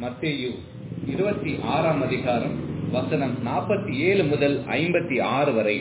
மத்தேயு இருபத்தி ஆறாம் அதிகாரம் வசனம் நாற்பத்தி ஏழு முதல் ஐம்பத்தி ஆறு வரை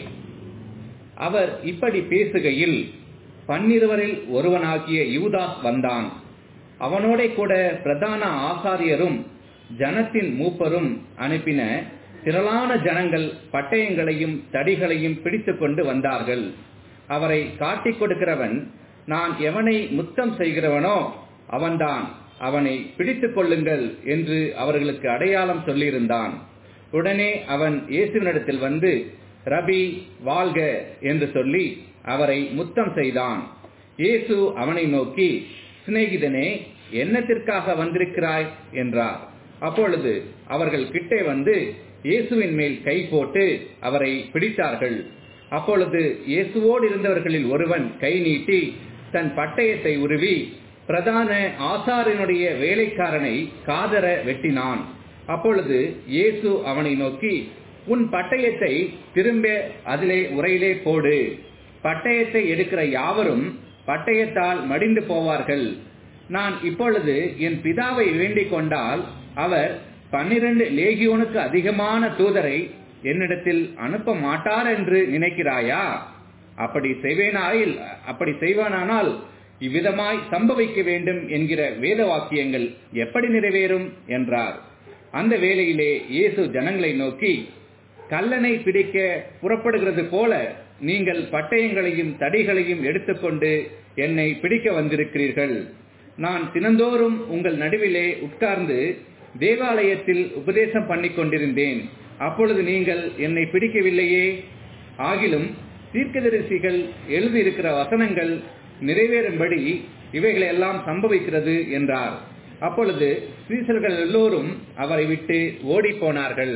அவர் இப்படி பேசுகையில் பன்னிருவரில் ஒருவனாகிய யூதாஸ் வந்தான் அவனோட கூட பிரதான ஆசாரியரும் ஜனத்தின் மூப்பரும் அனுப்பின திரளான ஜனங்கள் பட்டயங்களையும் தடிகளையும் பிடித்துக் கொண்டு வந்தார்கள் அவரை காட்டிக் கொடுக்கிறவன் நான் எவனை முத்தம் செய்கிறவனோ அவன்தான் அவனை பிடித்துக் கொள்ளுங்கள் என்று அவர்களுக்கு அடையாளம் சொல்லியிருந்தான் உடனே அவன் இயேசுவினிடத்தில் வந்து ரபி வாழ்க என்று சொல்லி அவரை முத்தம் செய்தான் இயேசு அவனை நோக்கி சிநேகிதனே என்னத்திற்காக வந்திருக்கிறாய் என்றார் அப்பொழுது அவர்கள் கிட்டே வந்து இயேசுவின் மேல் கை போட்டு அவரை பிடித்தார்கள் அப்பொழுது இயேசுவோடு இருந்தவர்களில் ஒருவன் கை நீட்டி தன் பட்டயத்தை உருவி பிரதான ஆசாரியனுடைய வேலைக்காரனை காதர வெட்டினான் அப்பொழுது இயேசு அவனை நோக்கி உன் பட்டயத்தை திரும்ப அதிலே உரையிலே போடு பட்டயத்தை எடுக்கிற யாவரும் பட்டயத்தால் மடிந்து போவார்கள் நான் இப்பொழுது என் பிதாவை வேண்டிக் கொண்டால் அவர் பன்னிரண்டு லேகியோனுக்கு அதிகமான தூதரை என்னிடத்தில் அனுப்ப மாட்டார் என்று நினைக்கிறாயா அப்படி செய்வேனாயில் அப்படி செய்வானானால் இவ்விதமாய் சம்பவிக்க வேண்டும் என்கிற வேத வாக்கியங்கள் எப்படி நிறைவேறும் என்றார் அந்த வேளையிலே இயேசு ஜனங்களை நோக்கி கல்லனை பிடிக்க புறப்படுகிறது போல நீங்கள் பட்டயங்களையும் தடிகளையும் எடுத்துக்கொண்டு என்னை பிடிக்க வந்திருக்கிறீர்கள் நான் தினந்தோறும் உங்கள் நடுவிலே உட்கார்ந்து தேவாலயத்தில் உபதேசம் பண்ணிக் கொண்டிருந்தேன் அப்பொழுது நீங்கள் என்னை பிடிக்கவில்லையே ஆகிலும் தீர்க்கதரிசிகள் எழுதியிருக்கிற வசனங்கள் நிறைவேறும்படி இவைகளை எல்லாம் சம்பவிக்கிறது என்றார் அப்பொழுது சீசர்கள் எல்லோரும் அவரை விட்டு ஓடி போனார்கள்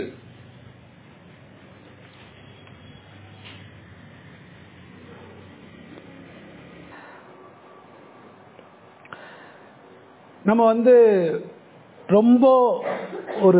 நம்ம வந்து ரொம்ப ஒரு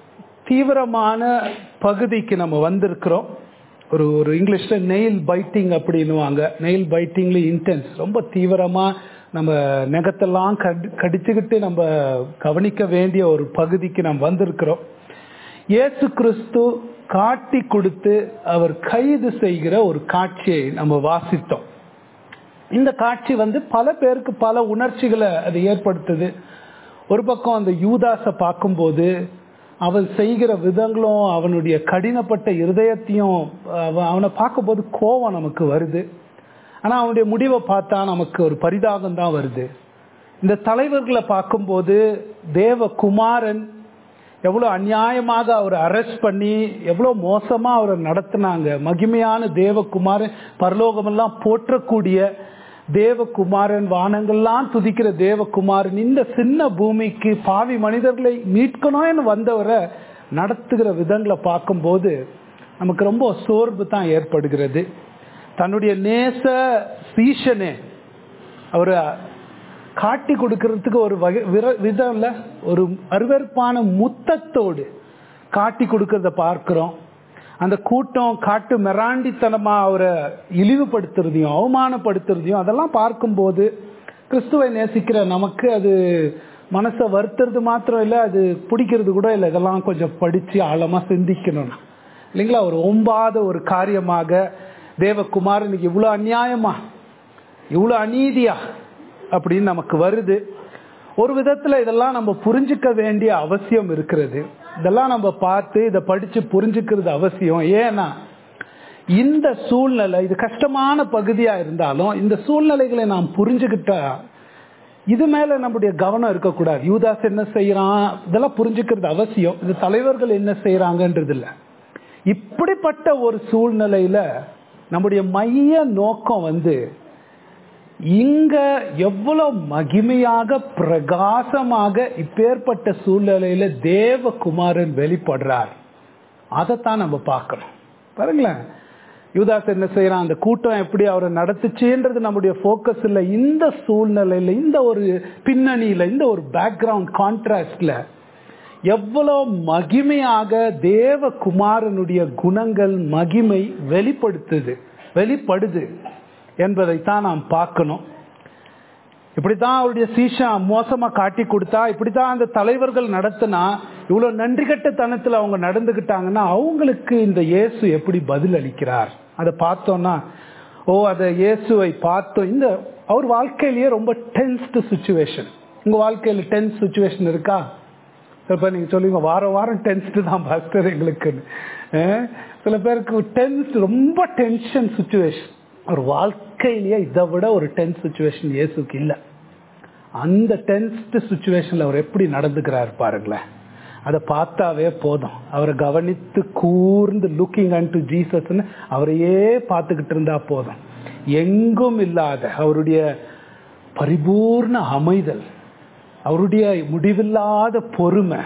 தீவிரமான பகுதிக்கு நம்ம வந்திருக்கிறோம் ஒரு ஒரு இங்கிலீஷ்ல நெயில் பைட்டிங் அப்படின்னுவாங்க நெயில் பைட்டிங்ல இன்டென்ஸ் ரொம்ப தீவிரமா நம்ம நெகத்தெல்லாம் கடி கடிச்சுக்கிட்டு நம்ம கவனிக்க வேண்டிய ஒரு பகுதிக்கு நம்ம வந்திருக்கிறோம் இயேசு கிறிஸ்து காட்டி கொடுத்து அவர் கைது செய்கிற ஒரு காட்சியை நம்ம வாசித்தோம் இந்த காட்சி வந்து பல பேருக்கு பல உணர்ச்சிகளை அது ஏற்படுத்துது ஒரு பக்கம் அந்த யூதாஸை பார்க்கும்போது அவன் செய்கிற விதங்களும் அவனுடைய கடினப்பட்ட இருதயத்தையும் அவனை பார்க்கும்போது கோபம் நமக்கு வருது ஆனால் அவனுடைய முடிவை பார்த்தா நமக்கு ஒரு பரிதாபம் தான் வருது இந்த தலைவர்களை பார்க்கும்போது தேவகுமாரன் எவ்வளோ அநியாயமாக அவரை அரெஸ்ட் பண்ணி எவ்வளோ மோசமாக அவரை நடத்தினாங்க மகிமையான தேவகுமாரன் பரலோகமெல்லாம் போற்றக்கூடிய தேவகுமாரன் வானங்கள்லாம் துதிக்கிற தேவகுமாரன் இந்த சின்ன பூமிக்கு பாவி மனிதர்களை மீட்கணும்னு வந்தவரை நடத்துகிற விதங்களை பார்க்கும்போது நமக்கு ரொம்ப சோர்வு தான் ஏற்படுகிறது தன்னுடைய நேச சீஷனே அவரை காட்டி கொடுக்கறதுக்கு ஒரு வகை விதம்ல ஒரு அருவறுப்பான முத்தத்தோடு காட்டி கொடுக்கறத பார்க்கிறோம் அந்த கூட்டம் காட்டு மிராண்டித்தனமா அவரை இழிவுபடுத்துறதையும் அவமானப்படுத்துறதையும் அதெல்லாம் பார்க்கும்போது கிறிஸ்துவை நேசிக்கிற நமக்கு அது மனசை வருத்துறது மாத்திரம் இல்லை அது பிடிக்கிறது கூட இல்லை இதெல்லாம் கொஞ்சம் படிச்சு ஆழமா சிந்திக்கணும் இல்லைங்களா ஒரு ஒம்பாத ஒரு காரியமாக தேவகுமாரனுக்கு இவ்வளோ அநியாயமா இவ்வளோ அநீதியா அப்படின்னு நமக்கு வருது ஒரு விதத்துல இதெல்லாம் நம்ம புரிஞ்சுக்க வேண்டிய அவசியம் இருக்கிறது இதெல்லாம் நம்ம பார்த்து இதை படிச்சு புரிஞ்சுக்கிறது அவசியம் ஏன்னா இந்த சூழ்நிலை இது கஷ்டமான பகுதியா இருந்தாலும் இந்த சூழ்நிலைகளை நாம் புரிஞ்சுக்கிட்டா இது மேல நம்முடைய கவனம் இருக்கக்கூடாது யூதாஸ் என்ன செய்யறான் இதெல்லாம் புரிஞ்சுக்கிறது அவசியம் இது தலைவர்கள் என்ன செய்யறாங்கன்றது இல்லை இப்படிப்பட்ட ஒரு சூழ்நிலையில நம்முடைய மைய நோக்கம் வந்து இங்க எவ்வளவு மகிமையாக பிரகாசமாக இப்பேற்பட்ட சூழ்நிலையில தேவகுமாரன் வெளிப்படுறார் அதைத்தான் நம்ம பார்க்கணும் பாருங்களேன் யூதாஸ் என்ன செய்யறான் அந்த கூட்டம் எப்படி அவரை நடத்துச்சுன்றது நம்முடைய போக்கஸ் இல்லை இந்த சூழ்நிலையில இந்த ஒரு பின்னணியில இந்த ஒரு பேக்ரவுண்ட் கான்ட்ராஸ்ட்ல எவ்வளவு மகிமையாக தேவகுமாரனுடைய குணங்கள் மகிமை வெளிப்படுத்துது வெளிப்படுது என்பதைத்தான் நாம் பார்க்கணும் இப்படித்தான் அவருடைய சீஷா மோசமா காட்டி கொடுத்தா இப்படித்தான் அந்த தலைவர்கள் நடத்தினா இவ்வளவு நன்றி கட்டத்தனத்துல அவங்க நடந்துகிட்டாங்கன்னா அவங்களுக்கு இந்த இயேசு எப்படி பதில் அளிக்கிறார் அதை பார்த்தோம்னா ஓ அதை இயேசுவை பார்த்தோம் இந்த அவர் வாழ்க்கையிலேயே ரொம்ப டென்ஸ்டு சுச்சுவேஷன் உங்க வாழ்க்கையில டென்ஸ் சுச்சுவேஷன் இருக்கா சில நீங்க சொல்லுவீங்க வாரம் வாரம் டென்ஸ்டு தான் பாஸ்டர் எங்களுக்குன்னு அஹ் சில பேருக்கு டென்ஸ் ரொம்ப டென்ஷன் சுச்சுவேஷன் ஒரு வாழ்க்கையிலேயே இதை விட ஒரு டென்ஸ் சுச்சுவேஷன் இயேசுக்கு இல்லை அந்த டென்ஸ்ட் சுச்சுவேஷன்ல அவர் எப்படி நடந்துக்கிறார் பாருங்களேன் அதை பார்த்தாவே போதும் அவரை கவனித்து கூர்ந்து லுக்கிங் அண்ட் டு ஜீசஸ்ன்னு அவரையே பார்த்துக்கிட்டு இருந்தா போதும் எங்கும் இல்லாத அவருடைய பரிபூர்ண அமைதல் அவருடைய முடிவில்லாத பொறுமை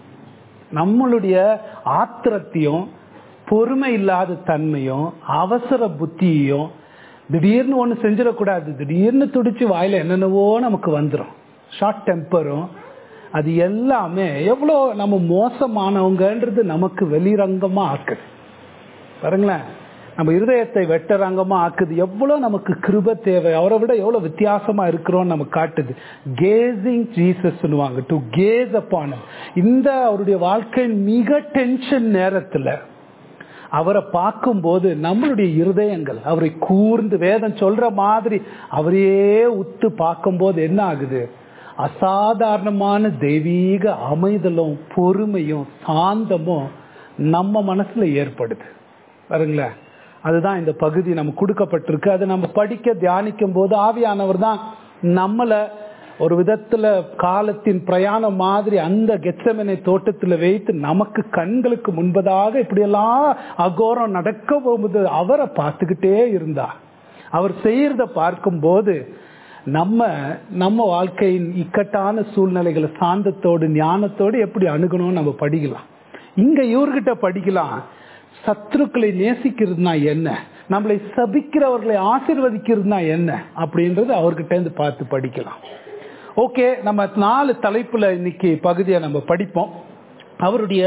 நம்மளுடைய ஆத்திரத்தையும் பொறுமை இல்லாத தன்மையும் அவசர புத்தியையும் திடீர்னு ஒன்று செஞ்சிடக்கூடாது திடீர்னு துடிச்சு வாயில என்னென்னவோ நமக்கு வந்துடும் ஷார்ட் டெம்பரும் அது எல்லாமே எவ்வளோ நம்ம மோசமானவங்கன்றது நமக்கு வெளிரங்கமா ஆக்குது பாருங்களேன் நம்ம இருதயத்தை வெட்டரங்கமா ஆக்குது எவ்வளோ நமக்கு கிருப தேவை அவரை விட எவ்வளோ வித்தியாசமா இருக்கிறோம் நமக்கு காட்டுது கேசிங் ஜீசஸ் டு கேஸ் அப்பான் இந்த அவருடைய வாழ்க்கையின் மிக டென்ஷன் நேரத்தில் அவரை பார்க்கும்போது நம்மளுடைய இருதயங்கள் அவரை கூர்ந்து வேதம் சொல்ற மாதிரி அவரையே உத்து பார்க்கும்போது என்ன ஆகுது அசாதாரணமான தெய்வீக அமைதலும் பொறுமையும் சாந்தமும் நம்ம மனசுல ஏற்படுது பாருங்களேன் அதுதான் இந்த பகுதி நம்ம கொடுக்கப்பட்டிருக்கு அதை நம்ம படிக்க தியானிக்கும் போது ஆவியானவர் தான் நம்மளை ஒரு விதத்துல காலத்தின் பிரயாணம் மாதிரி அந்த கெச்சமனை தோட்டத்துல வைத்து நமக்கு கண்களுக்கு முன்பதாக இப்படியெல்லாம் அகோரம் நடக்க போகும்போது அவரை பார்த்துக்கிட்டே இருந்தா அவர் செய்யறத பார்க்கும்போது நம்ம நம்ம வாழ்க்கையின் இக்கட்டான சூழ்நிலைகளை சாந்தத்தோடு ஞானத்தோடு எப்படி அணுகணும்னு நம்ம படிக்கலாம் இங்க இவர்கிட்ட படிக்கலாம் சத்ருக்களை நேசிக்கிறதுனா என்ன நம்மளை சபிக்கிறவர்களை ஆசிர்வதிக்கிறதுனா என்ன அப்படின்றது அவர்கிட்ட இருந்து பார்த்து படிக்கலாம் ஓகே நம்ம நாலு தலைப்புல இன்னைக்கு பகுதியை நம்ம படிப்போம் அவருடைய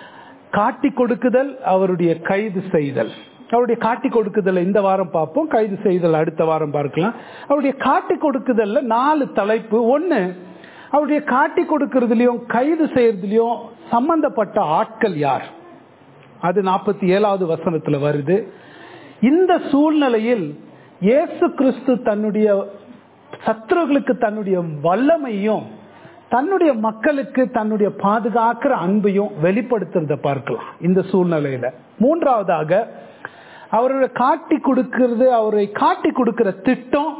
காட்டி கொடுக்குதல் அவருடைய கைது செய்தல் அவருடைய காட்டி கொடுக்குதல் இந்த வாரம் பார்ப்போம் கைது செய்தல் அடுத்த வாரம் பார்க்கலாம் அவருடைய காட்டி கொடுக்குதல்ல நாலு தலைப்பு ஒன்னு அவருடைய காட்டி கொடுக்கறதுலயும் கைது செய்யறதுலயும் சம்பந்தப்பட்ட ஆட்கள் யார் அது நாற்பத்தி ஏழாவது வசனத்துல வருது இந்த சூழ்நிலையில் இயேசு கிறிஸ்து தன்னுடைய சத்துருகளுக்கு தன்னுடைய வல்லமையும் தன்னுடைய மக்களுக்கு தன்னுடைய பாதுகாக்கிற அன்பையும் வெளிப்படுத்துறத பார்க்கலாம் இந்த சூழ்நிலையில மூன்றாவதாக அவரோட காட்டி கொடுக்கிறது அவரை காட்டி கொடுக்கிற திட்டம்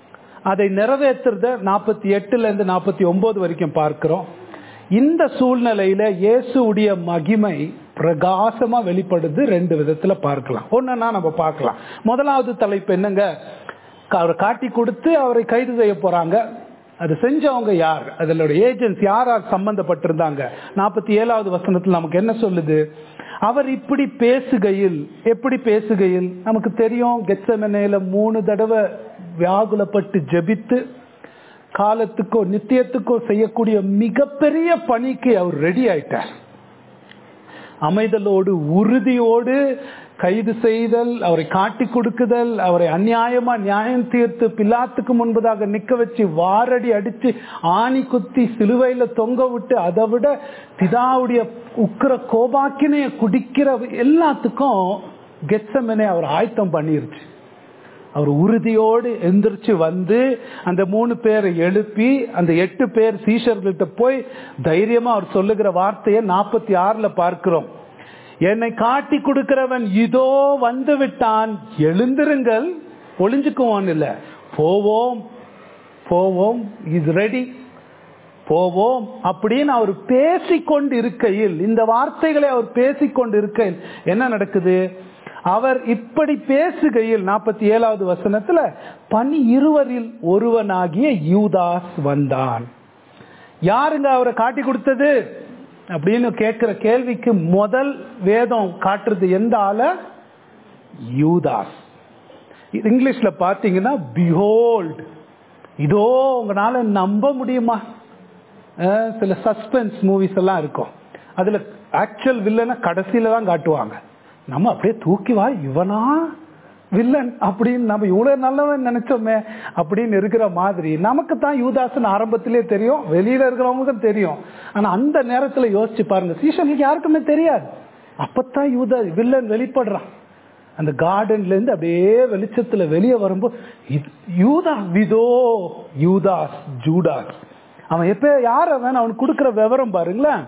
அதை நிறைவேற்றுறத நாற்பத்தி எட்டுல இருந்து நாற்பத்தி ஒன்பது வரைக்கும் பார்க்கிறோம் இந்த சூழ்நிலையில இயேசுடைய மகிமை பிரகாசமா வெளிப்படுது ரெண்டு விதத்துல பார்க்கலாம் ஒன்னா நம்ம பார்க்கலாம் முதலாவது தலைப்பு என்னங்க அவரை காட்டி கொடுத்து அவரை கைது செய்ய போறாங்க அது செஞ்சவங்க யார் அதோட ஏஜென்ட்ஸ் யார் யார் சம்பந்தப்பட்டிருந்தாங்க நாற்பத்தி ஏழாவது வசனத்தில் நமக்கு என்ன சொல்லுது அவர் இப்படி பேசுகையில் எப்படி பேசுகையில் நமக்கு தெரியும் கெச்சமனையில மூணு தடவை வியாகுலப்பட்டு ஜெபித்து காலத்துக்கோ நித்தியத்துக்கோ செய்யக்கூடிய மிகப்பெரிய பணிக்கு அவர் ரெடி ஆயிட்டார் அமைதலோடு உறுதியோடு கைது செய்தல் அவரை காட்டி கொடுக்குதல் அவரை அநியாயமா நியாயம் தீர்த்து பிலாத்துக்கு முன்பதாக நிக்க வச்சு வாரடி அடிச்சு ஆணி குத்தி சிலுவையில தொங்க விட்டு அதை விட பிதாவுடைய உக்கிர கோபாக்கினைய குடிக்கிற எல்லாத்துக்கும் கெச்சமனை அவர் ஆயத்தம் பண்ணிருச்சு அவர் உறுதியோடு எந்திரிச்சு வந்து அந்த மூணு பேரை எழுப்பி அந்த எட்டு பேர் சீஷர்கள்ட்ட போய் தைரியமா அவர் சொல்லுகிற வார்த்தையை நாற்பத்தி ஆறுல பார்க்கிறோம் என்னை காட்டி கொடுக்கிறவன் இதோ வந்து விட்டான் எழுந்திருங்கள் ஒளிஞ்சுக்குவான் இல்ல போவோம் போவோம் இஸ் ரெடி போவோம் அப்படின்னு அவர் பேசிக்கொண்டு இருக்கையில் இந்த வார்த்தைகளை அவர் பேசிக்கொண்டு இருக்கையில் என்ன நடக்குது அவர் இப்படி பேசுகையில் நாற்பத்தி ஏழாவது வசனத்துல பனி இருவரில் ஒருவனாகிய யூதாஸ் வந்தான் யாருங்க அவரை காட்டி கொடுத்தது அப்படின்னு கேட்கிற கேள்விக்கு முதல் வேதம் காட்டுறது எந்த ஆள யூதாஸ் இங்கிலீஷ்ல பாத்தீங்கன்னா பிஹோல்ட் இதோ உங்களால நம்ப முடியுமா சில சஸ்பென்ஸ் மூவிஸ் எல்லாம் இருக்கும் அதுல ஆக்சுவல் வில்லனை கடைசியில தான் காட்டுவாங்க நம்ம அப்படியே தூக்கி வா இவனா வில்லன் அப்படின்னு நம்ம இவ்வளவு நல்லவன் நினைச்சோமே அப்படின்னு இருக்கிற மாதிரி நமக்கு தான் யூதாசன் ஆரம்பத்திலே தெரியும் வெளியில இருக்கிறவங்களுக்கும் தெரியும் ஆனா அந்த நேரத்துல யோசிச்சு பாருங்க சீசனுக்கு யாருக்குமே தெரியாது அப்பத்தான் யூதா வில்லன் வெளிப்படுறான் அந்த கார்டன்ல இருந்து அப்படியே வெளிச்சத்துல வெளியே வரும்போது இது- யூதா விதோ யூதாஸ் ஜூடாஸ் அவன் எப்ப யார் அவன் அவனுக்கு கொடுக்கிற விவரம் பாருங்களேன்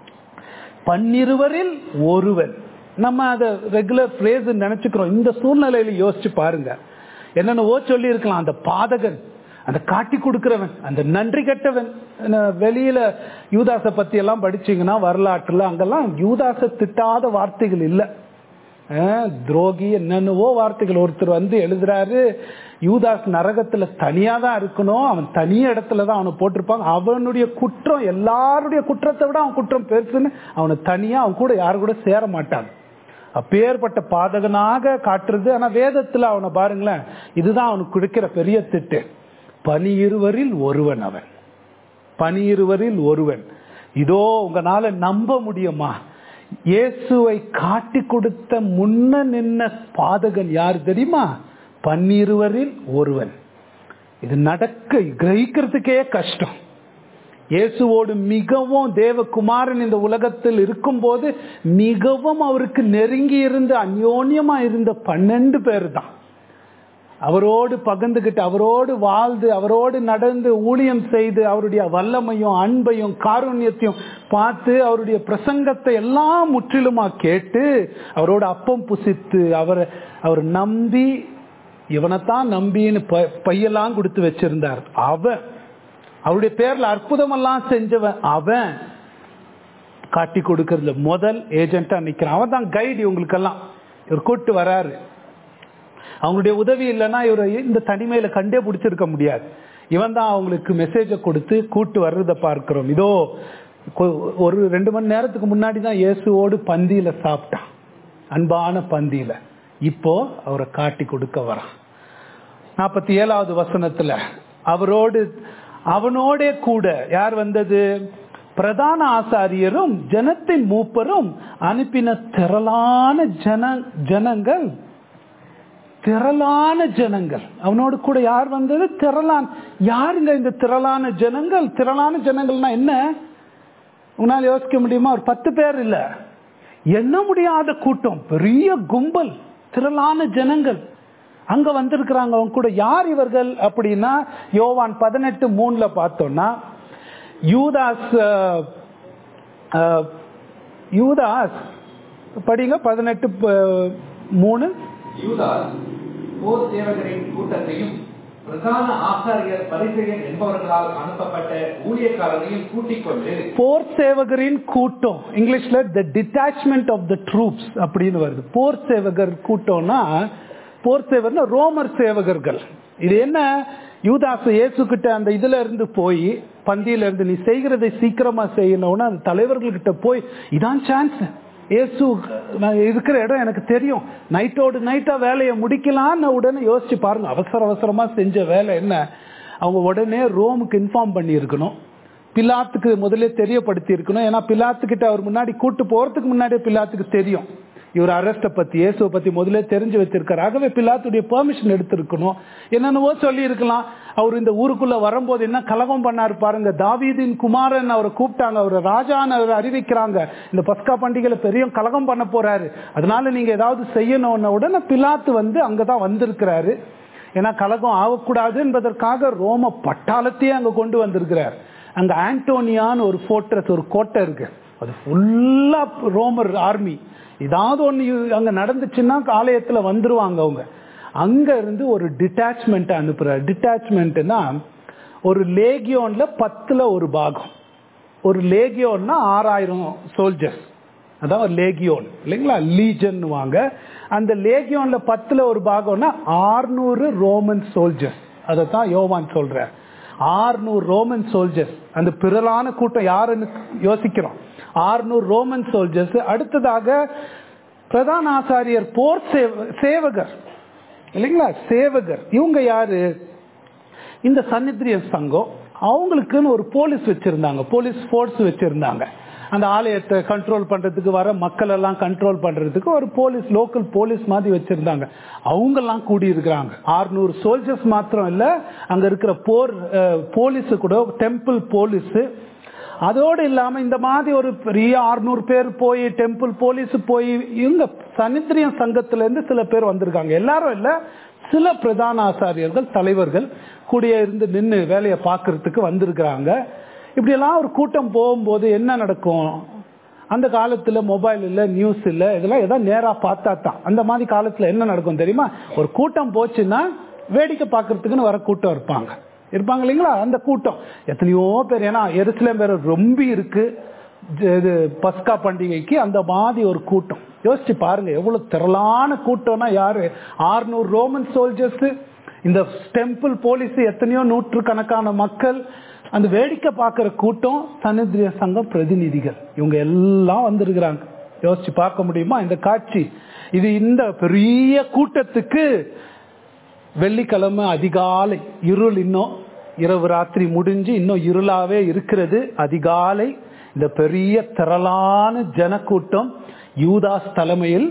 பன்னிருவரில் ஒருவன் நம்ம அதை ரெகுலர் ஃப்ரேஸ் நினைச்சுக்கிறோம் இந்த சூழ்நிலையில யோசிச்சு பாருங்க என்னென்னவோ சொல்லி இருக்கலாம் அந்த பாதகன் அந்த காட்டி கொடுக்கிறவன் அந்த நன்றி கெட்டவன் என்ன, வெளியில யூதாசை பத்தி எல்லாம் படிச்சீங்கன்னா வரலாற்றுல அங்கெல்லாம் யூதாசை திட்டாத வார்த்தைகள் இல்லை அஹ், துரோகி என்னென்னவோ வார்த்தைகள் ஒருத்தர் வந்து எழுதுறாரு யூதாஸ் நரகத்துல தனியா தான் இருக்கணும் அவன் தனி இடத்துல தான் அவனை போட்டிருப்பாங்க அவனுடைய குற்றம் எல்லாருடைய குற்றத்தை விட அவன் குற்றம் பெருசுன்னு அவனை தனியா அவன் கூட யாரு கூட சேர மாட்டான் அப்பேற்பட்ட பாதகனாக காட்டுறது ஆனா வேதத்துல அவனை பாருங்களேன் இதுதான் அவனுக்கு கொடுக்கிற பெரிய திட்டு பனி இருவரில் ஒருவன் அவன் பனி இருவரில் ஒருவன் இதோ உங்களால நம்ப முடியுமா இயேசுவை காட்டி கொடுத்த முன்ன நின்ன பாதகன் யார் தெரியுமா பன்னிருவரில் ஒருவன் இது நடக்க கிரகிக்கிறதுக்கே கஷ்டம் இயேசுவோடு மிகவும் தேவகுமாரன் இந்த உலகத்தில் இருக்கும்போது மிகவும் அவருக்கு நெருங்கி இருந்த அந்யோன்யமா இருந்த பன்னெண்டு பேர் தான் அவரோடு பகிர்ந்துகிட்டு அவரோடு வாழ்ந்து அவரோடு நடந்து ஊழியம் செய்து அவருடைய வல்லமையும் அன்பையும் காருண்யத்தையும் பார்த்து அவருடைய பிரசங்கத்தை எல்லாம் முற்றிலுமா கேட்டு அவரோட அப்பம் புசித்து அவரை அவர் நம்பி இவனைத்தான் நம்பின்னு ப- பையெல்லாம் கொடுத்து வச்சிருந்தார் அவன் அவருடைய பேர்ல அற்புதமெல்லாம் செஞ்சவன் அவன் காட்டி கொடுக்கறதுல முதல் ஏஜென்ட்டா நிக்கிறான் அவன் தான் கைடு இவங்களுக்கெல்லாம் இவர் கூட்டு வராரு அவங்களுடைய உதவி இல்லைன்னா இவர் இந்த தனிமையில கண்டே பிடிச்சிருக்க முடியாது இவன் தான் அவங்களுக்கு மெசேஜை கொடுத்து கூட்டு வர்றதை பார்க்கிறோம் இதோ கொ- ஒரு ரெண்டு மணி நேரத்துக்கு முன்னாடி தான் இயேசுவோடு பந்தியில சாப்பிட்டான் அன்பான பந்தியில இப்போ அவரை காட்டி கொடுக்க வரான் நாற்பத்தி ஏழாவது வசனத்துல அவரோடு அவனோடே கூட யார் வந்தது பிரதான ஆசாரியரும் ஜனத்தின் மூப்பரும் அனுப்பின திரளான ஜன ஜனங்கள் திரளான ஜனங்கள் அவனோடு கூட யார் வந்தது திரளான் யாருங்க இந்த திரளான ஜனங்கள் திரளான ஜனங்கள்னா என்ன உங்களால் யோசிக்க முடியுமா ஒரு பத்து பேர் இல்ல எண்ண முடியாத கூட்டம் பெரிய கும்பல் திரளான ஜனங்கள் அங்க வந்திருக்கிறாங்க அவங்க கூட யார் இவர்கள் அப்படின்னா யோவான் பதினெட்டு மூணுல பார்த்தோம்னா யூதாஸ் அஹ், அஹ், யூதாஸ் படிங்க பதினெட்டு ப- மூணு யூதாஸ் போர் சேவகரின் கூட்டத்தையும் பிரதான ஆசாரியர் பரிசெயர் என்பவர்களால் அனுப்பப்பட்ட ஊழியக்காரரையும் கூட்டிக் கொண்டு போர் சேவகரின் கூட்டம் இங்கிலீஷ்ல the detachment of the troops அப்படின்னு வருது போர் சேவகர் கூட்டம்னா போர் சேவகர்னா ரோமர் சேவகர்கள் இது என்ன யூதாசு இயேசு கிட்ட அந்த இதுல இருந்து போய் பந்தியில இருந்து நீ செய்கிறதை சீக்கிரமா செய்யணும்னா அந்த தலைவர்கள்கிட்ட போய் இதான் சான்ஸ் இயேசு நான் இருக்கிற இடம் எனக்கு தெரியும் நைட்டோடு நைட்டா வேலையை முடிக்கலாம்னு உடனே யோசிச்சு பாருங்க அவசர அவசரமா செஞ்ச வேலை என்ன அவங்க உடனே ரோமுக்கு இன்ஃபார்ம் பண்ணி இருக்கணும் பிலாத்துக்கு முதல்ல தெரியப்படுத்தி இருக்கணும் ஏன்னா பிலாத்துக்கிட்ட அவர் முன்னாடி கூட்டு போறதுக்கு முன்னாடியே பிலாத்துக்கு தெரியும் இவர் அரெஸ்ட பத்தி இயேசுவை பத்தி முதல்ல தெரிஞ்சு வச்சிருக்காரு ஆகவே பிலாத்துடைய பெர்மிஷன் எடுத்திருக்கணும் என்னென்னவோ சொல்லி இருக்கலாம் அவர் இந்த ஊருக்குள்ள வரும்போது என்ன கலகம் பண்ணாரு பாருங்க தாவீதின் குமாரன் அவரை கூப்பிட்டாங்க அவரை ராஜான்னு அவர் அறிவிக்கிறாங்க இந்த பஸ்கா பண்டிகையில பெரிய கலகம் பண்ண போறாரு அதனால நீங்க ஏதாவது செய்யணும்ன உடனே பிலாத்து வந்து அங்கதான் வந்திருக்கிறாரு ஏன்னா கலகம் ஆகக்கூடாது என்பதற்காக ரோம பட்டாளத்தையே அங்க கொண்டு வந்திருக்கிறார் அங்க ஆண்டோனியான்னு ஒரு ஃபோர்ட்ரஸ் ஒரு கோட்டை இருக்கு அது ஃபுல்லா ரோமர் ஆர்மி ஏதாவது ஒண்ணு அங்க நடந்துச்சுன்னா ஆலயத்துல வந்துருவாங்க அவங்க அங்க இருந்து ஒரு டிட்டாச்மெண்ட் அனுப்புறாரு டிட்டாச்மெண்ட்னா ஒரு லேகியோன்ல பத்துல ஒரு பாகம் ஒரு லேகியோன்னா ஆறாயிரம் சோல்ஜர்ஸ் அதான் ஒரு லேகியோன் இல்லைங்களா லீஜன் வாங்க அந்த லேகியோன்ல பத்துல ஒரு பாகம்னா ஆறுநூறு ரோமன் சோல்ஜர்ஸ் அதை தான் யோவான் சொல்ற ஆறுநூறு ரோமன் சோல்ஜர்ஸ் அந்த பிறலான கூட்டம் யாருன்னு யோசிக்கிறோம் ஆறுநூறு ரோமன் சோல்ஜர்ஸ் அடுத்ததாக பிரதான ஆசாரியர் போர் சேவ- சேவகர் இல்லைங்களா சேவகர் இவங்க யாரு இந்த சன்னித்திரிய சங்கம் அவங்களுக்குன்னு ஒரு போலீஸ் வச்சிருந்தாங்க போலீஸ் ஃபோர்ஸ் வச்சிருந்தாங்க அந்த ஆலயத்தை கண்ட்ரோல் பண்றதுக்கு வர மக்கள் எல்லாம் கண்ட்ரோல் பண்றதுக்கு ஒரு போலீஸ் லோக்கல் போலீஸ் மாதிரி வச்சிருந்தாங்க அவங்க எல்லாம் கூடி இருக்கிறாங்க ஆறுநூறு சோல்ஜர்ஸ் மாத்திரம் இல்ல அங்க இருக்கிற போர் போலீஸ் கூட டெம்பிள் போலீஸ் அதோடு இல்லாம இந்த மாதிரி ஒரு பெரிய ஆறுநூறு பேர் போய் டெம்பிள் போலீஸ் போய் இவங்க சனித்திரியம் சங்கத்துல இருந்து சில பேர் வந்திருக்காங்க எல்லாரும் இல்ல சில பிரதான ஆசாரியர்கள் தலைவர்கள் கூடிய இருந்து நின்று வேலையை பார்க்கறதுக்கு வந்திருக்கிறாங்க இப்படியெல்லாம் ஒரு கூட்டம் போகும்போது என்ன நடக்கும் அந்த காலத்துல மொபைல் இல்ல நியூஸ் இல்ல இதெல்லாம் ஏதாவது நேரா பார்த்தா தான் அந்த மாதிரி காலத்துல என்ன நடக்கும் தெரியுமா ஒரு கூட்டம் போச்சுன்னா வேடிக்கை பார்க்கறதுக்குன்னு வர கூட்டம் இருப்பாங்க இருப்பாங்க இல்லைங்களா அந்த கூட்டம் எத்தனையோ பேர் ஏன்னா எருசலேம் பேர் ரொம்ப இருக்கு இது பஸ்கா பண்டிகைக்கு அந்த மாதிரி ஒரு கூட்டம் யோசிச்சு பாருங்க எவ்வளவு திரளான கூட்டம்னா யாரு ஆறுநூறு ரோமன் சோல்ஜர்ஸ் இந்த டெம்பிள் போலீஸ் எத்தனையோ நூற்றுக்கணக்கான மக்கள் அந்த வேடிக்கை பார்க்கிற கூட்டம் சனிதிரிய சங்கம் பிரதிநிதிகள் இவங்க எல்லாம் வந்திருக்கிறாங்க யோசிச்சு பார்க்க முடியுமா இந்த காட்சி இது இந்த பெரிய கூட்டத்துக்கு வெள்ளிக்கிழமை அதிகாலை இருள் இன்னும் இரவு ராத்திரி முடிஞ்சு இன்னும் இருளாவே இருக்கிறது அதிகாலை இந்த பெரிய திரளான ஜனக்கூட்டம் யூதாஸ் தலைமையில்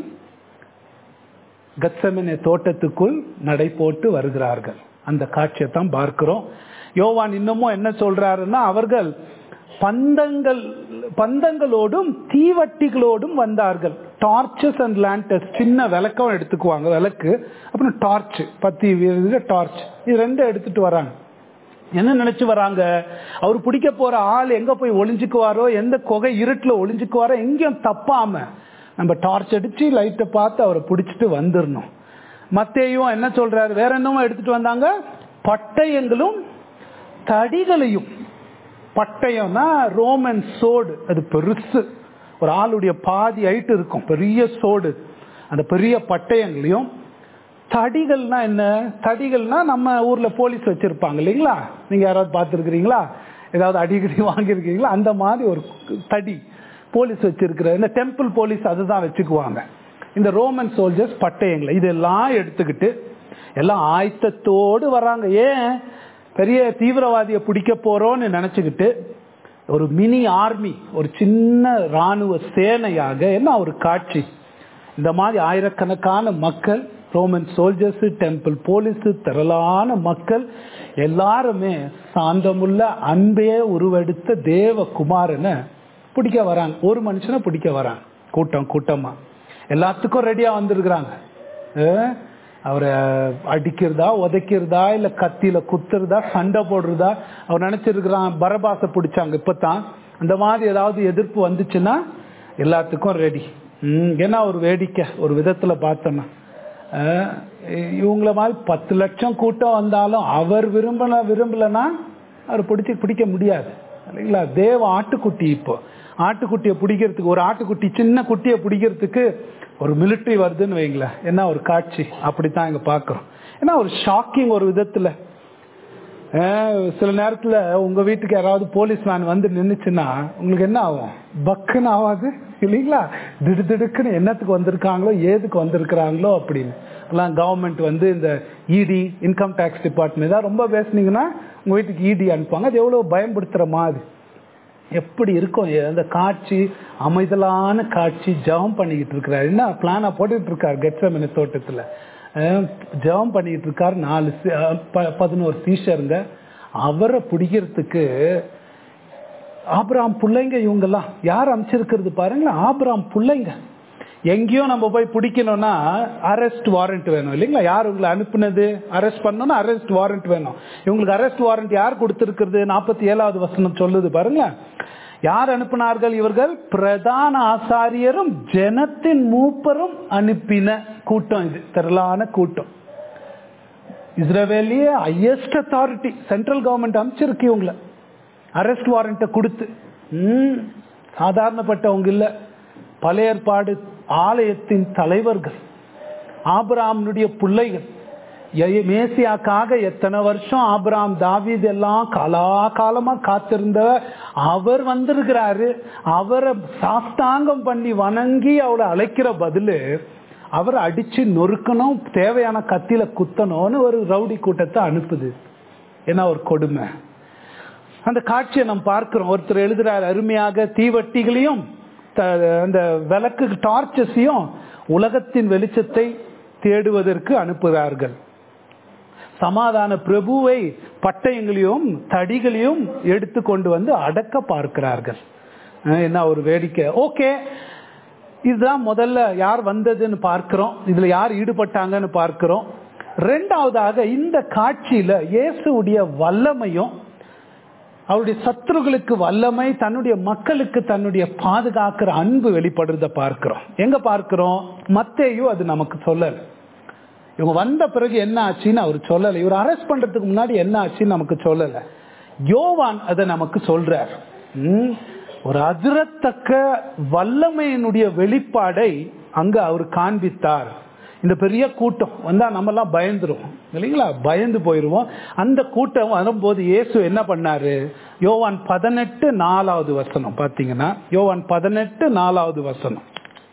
கச்சமனே தோட்டத்துக்குள் நடை போட்டு வருகிறார்கள் அந்த காட்சியை தான் பார்க்கிறோம் யோவான் இன்னமும் என்ன சொல்றாருன்னா அவர்கள் பந்தங்கள் பந்தங்களோடும் தீவட்டிகளோடும் வந்தார்கள் டார்ச்சஸ் அண்ட் லேண்டஸ் சின்ன விளக்கம் எடுத்துக்குவாங்க விளக்கு அப்புறம் டார்ச் பத்தி டார்ச் இது ரெண்டும் எடுத்துட்டு வராங்க என்ன நினைச்சு வராங்க அவர் பிடிக்க போற ஆள் எங்க போய் ஒளிஞ்சுக்குவாரோ எந்த குகை இருட்டுல ஒளிஞ்சுக்குவாரோ எங்கேயும் தப்பாம நம்ம டார்ச் அடிச்சு லைட்டை பார்த்து அவரை பிடிச்சிட்டு வந்துடணும் மத்தேயும் என்ன சொல்றாரு வேற என்னமோ எடுத்துட்டு வந்தாங்க பட்டயங்களும் தடிகளையும் பட்டயம்னா ரோமன் சோடு அது பெருசு ஒரு ஆளுடைய பாதி ஹைட் இருக்கும் பெரிய சோடு அந்த பெரிய பட்டயங்களையும் தடிகள்னா என்ன தடிகள்னா நம்ம ஊர்ல போலீஸ் வச்சிருப்பாங்க இல்லைங்களா நீங்க யாராவது பார்த்துருக்கிறீங்களா ஏதாவது அடிக்கடி வாங்கியிருக்கீங்களா அந்த மாதிரி ஒரு தடி போலீஸ் வச்சிருக்கிற இந்த டெம்பிள் போலீஸ் அதுதான் வச்சுக்குவாங்க இந்த ரோமன் சோல்ஜர்ஸ் பட்டயங்களை இதெல்லாம் எடுத்துக்கிட்டு எல்லாம் ஆயத்தத்தோடு வராங்க ஏன் பெரிய தீவிரவாதியை பிடிக்க போறோம்னு நினைச்சுக்கிட்டு ஒரு மினி ஆர்மி ஒரு சின்ன ராணுவ சேனையாக என்ன ஒரு காட்சி இந்த மாதிரி ஆயிரக்கணக்கான மக்கள் ரோமன் சோல்ஜர்ஸ் டெம்பிள் போலீஸ் திரளான மக்கள் எல்லாருமே சாந்தமுள்ள அன்பே உருவெடுத்த தேவ குமாரனை பிடிக்க வராங்க ஒரு மனுஷனை பிடிக்க வராங்க கூட்டம் கூட்டமா எல்லாத்துக்கும் ரெடியா வந்திருக்கிறாங்க அவரை அடிக்கிறதா உதைக்கிறதா இல்ல கத்தியில குத்துறதா சண்டை போடுறதா அவர் நினைச்சிருக்கிறான் பரபாச பிடிச்சாங்க இப்பதான் அந்த மாதிரி ஏதாவது எதிர்ப்பு வந்துச்சுன்னா எல்லாத்துக்கும் ரெடி ஏன்னா ஒரு வேடிக்கை ஒரு விதத்துல பார்த்தோன்னா இவங்கள மாதிரி பத்து லட்சம் கூட்டம் வந்தாலும் அவர் விரும்பல விரும்பலன்னா அவர் பிடிச்சி பிடிக்க முடியாது இல்லைங்களா தேவ ஆட்டுக்குட்டி இப்போ ஆட்டுக்குட்டியை பிடிக்கிறதுக்கு ஒரு ஆட்டுக்குட்டி சின்ன குட்டியை பிடிக்கிறதுக்கு ஒரு மிலிட்ரி வருதுன்னு வைங்களேன் என்ன ஒரு காட்சி அப்படித்தான் இங்க பாக்குறோம் ஏன்னா ஒரு ஷாக்கிங் ஒரு விதத்துல சில நேரத்துல உங்க வீட்டுக்கு யாராவது போலீஸ் மேன் வந்து நின்னுச்சுன்னா உங்களுக்கு என்ன ஆகும் பக்குன்னு ஆகாது இல்லைங்களா திடு திடுக்குன்னு என்னத்துக்கு வந்திருக்காங்களோ ஏதுக்கு வந்திருக்கிறாங்களோ அப்படின்னு எல்லாம் கவர்மெண்ட் வந்து இந்த இடி இன்கம் டேக்ஸ் டிபார்ட்மெண்ட் தான் ரொம்ப பேசுனீங்கன்னா உங்க வீட்டுக்கு இடி அனுப்புவாங்க அது எவ்வளவு பயன்படுத்துற மாதிரி எப்படி இருக்கும் அந்த காட்சி அமைதலான காட்சி ஜபம் பண்ணிக்கிட்டு இருக்கிறாரு என்ன பிளானா போட்டுட்டு இருக்காரு கெட்சமன தோட்டத்துல ஜபம் பண்ணிட்டு இருக்காரு நாலு பதினோரு சீஷருங்க அவரை பிடிக்கிறதுக்கு ஆபிராம் பிள்ளைங்க இவங்கெல்லாம் யார் அமைச்சிருக்கிறது பாருங்களேன் ஆபிராம் பிள்ளைங்க எங்கேயோ நம்ம போய் பிடிக்கணும்னா அரெஸ்ட் வாரண்ட் வேணும் இல்லைங்களா யார் உங்களை அனுப்புனது அரெஸ்ட் பண்ணணும்னா அரெஸ்ட் வாரண்ட் வேணும் இவங்களுக்கு அரெஸ்ட் வாரண்ட் யார் கொடுத்திருக்கிறது நாற்பத்தி ஏழாவது வசனம் சொல்லுது பாருங்க யார் அனுப்பினார்கள் இவர்கள் பிரதான ஆசாரியரும் ஜனத்தின் மூப்பரும் அனுப்பின கூட்டம் இது திரளான கூட்டம் இஸ்ரேலிய ஹையஸ்ட் அத்தாரிட்டி சென்ட்ரல் கவர்மெண்ட் அமைச்சிருக்கு இவங்களை அரெஸ்ட் வாரண்ட்டை கொடுத்து சாதாரணப்பட்டவங்க இல்ல பழைய ஏற்பாடு ஆலயத்தின் தலைவர்கள் ஆபிராமனுடைய பிள்ளைகள் மேசியாக்காக எத்தனை வருஷம் ஆபிராம் தாவீத் எல்லாம் காலா காலமா காத்திருந்த அவர் வந்திருக்கிறாரு அவரை சாஸ்தாங்கம் பண்ணி வணங்கி அவளை அழைக்கிற பதிலு அவரை அடிச்சு நொறுக்கணும் தேவையான கத்தியில குத்தணும்னு ஒரு ரவுடி கூட்டத்தை அனுப்புது ஏன்னா ஒரு கொடுமை அந்த காட்சியை நம்ம பார்க்கிறோம் ஒருத்தர் எழுதுறார் அருமையாக தீவட்டிகளையும் த- அந்த விளக்கு டார்ச்சஸையும் உலகத்தின் வெளிச்சத்தை தேடுவதற்கு அனுப்புகிறார்கள் சமாதான பிரபுவை பட்டயங்களையும் தடிகளையும் எடுத்து கொண்டு வந்து அடக்க பார்க்கிறார்கள் அஹ் என்ன ஒரு வேடிக்கை ஓகே இதுதான் முதல்ல யார் வந்ததுன்னு பார்க்கிறோம் இதுல யார் ஈடுபட்டாங்கன்னு பார்க்கிறோம் ரெண்டாவதாக இந்த காட்சியில இயேசுடைய வல்லமையும் அவருடைய சத்துருகளுக்கு வல்லமை தன்னுடைய மக்களுக்கு தன்னுடைய பாதுகாக்கிற அன்பு வெளிப்படுறத பார்க்கிறோம் எங்க பார்க்கிறோம் மத்தேயும் அது நமக்கு சொல்லல இவங்க வந்த பிறகு என்ன ஆச்சுன்னு அவர் சொல்லல இவர் அரெஸ்ட் பண்றதுக்கு முன்னாடி என்ன ஆச்சுன்னு நமக்கு சொல்லல யோவான் அதை நமக்கு சொல்றார் ம், ஒரு அதிரத்தக்க வல்லமையினுடைய வெளிப்பாடை அங்க அவர் காண்பித்தார் இந்த பெரிய கூட்டம் வந்தா நம்ம எல்லாம் பயந்துரும் இல்லைங்களா பயந்து போயிருவோம் அந்த கூட்டம் வரும்போது இயேசு என்ன பண்ணாரு யோவான் பதினெட்டு நாலாவது வசனம் பாத்தீங்கன்னா யோவான் பதினெட்டு நாலாவது வசனம்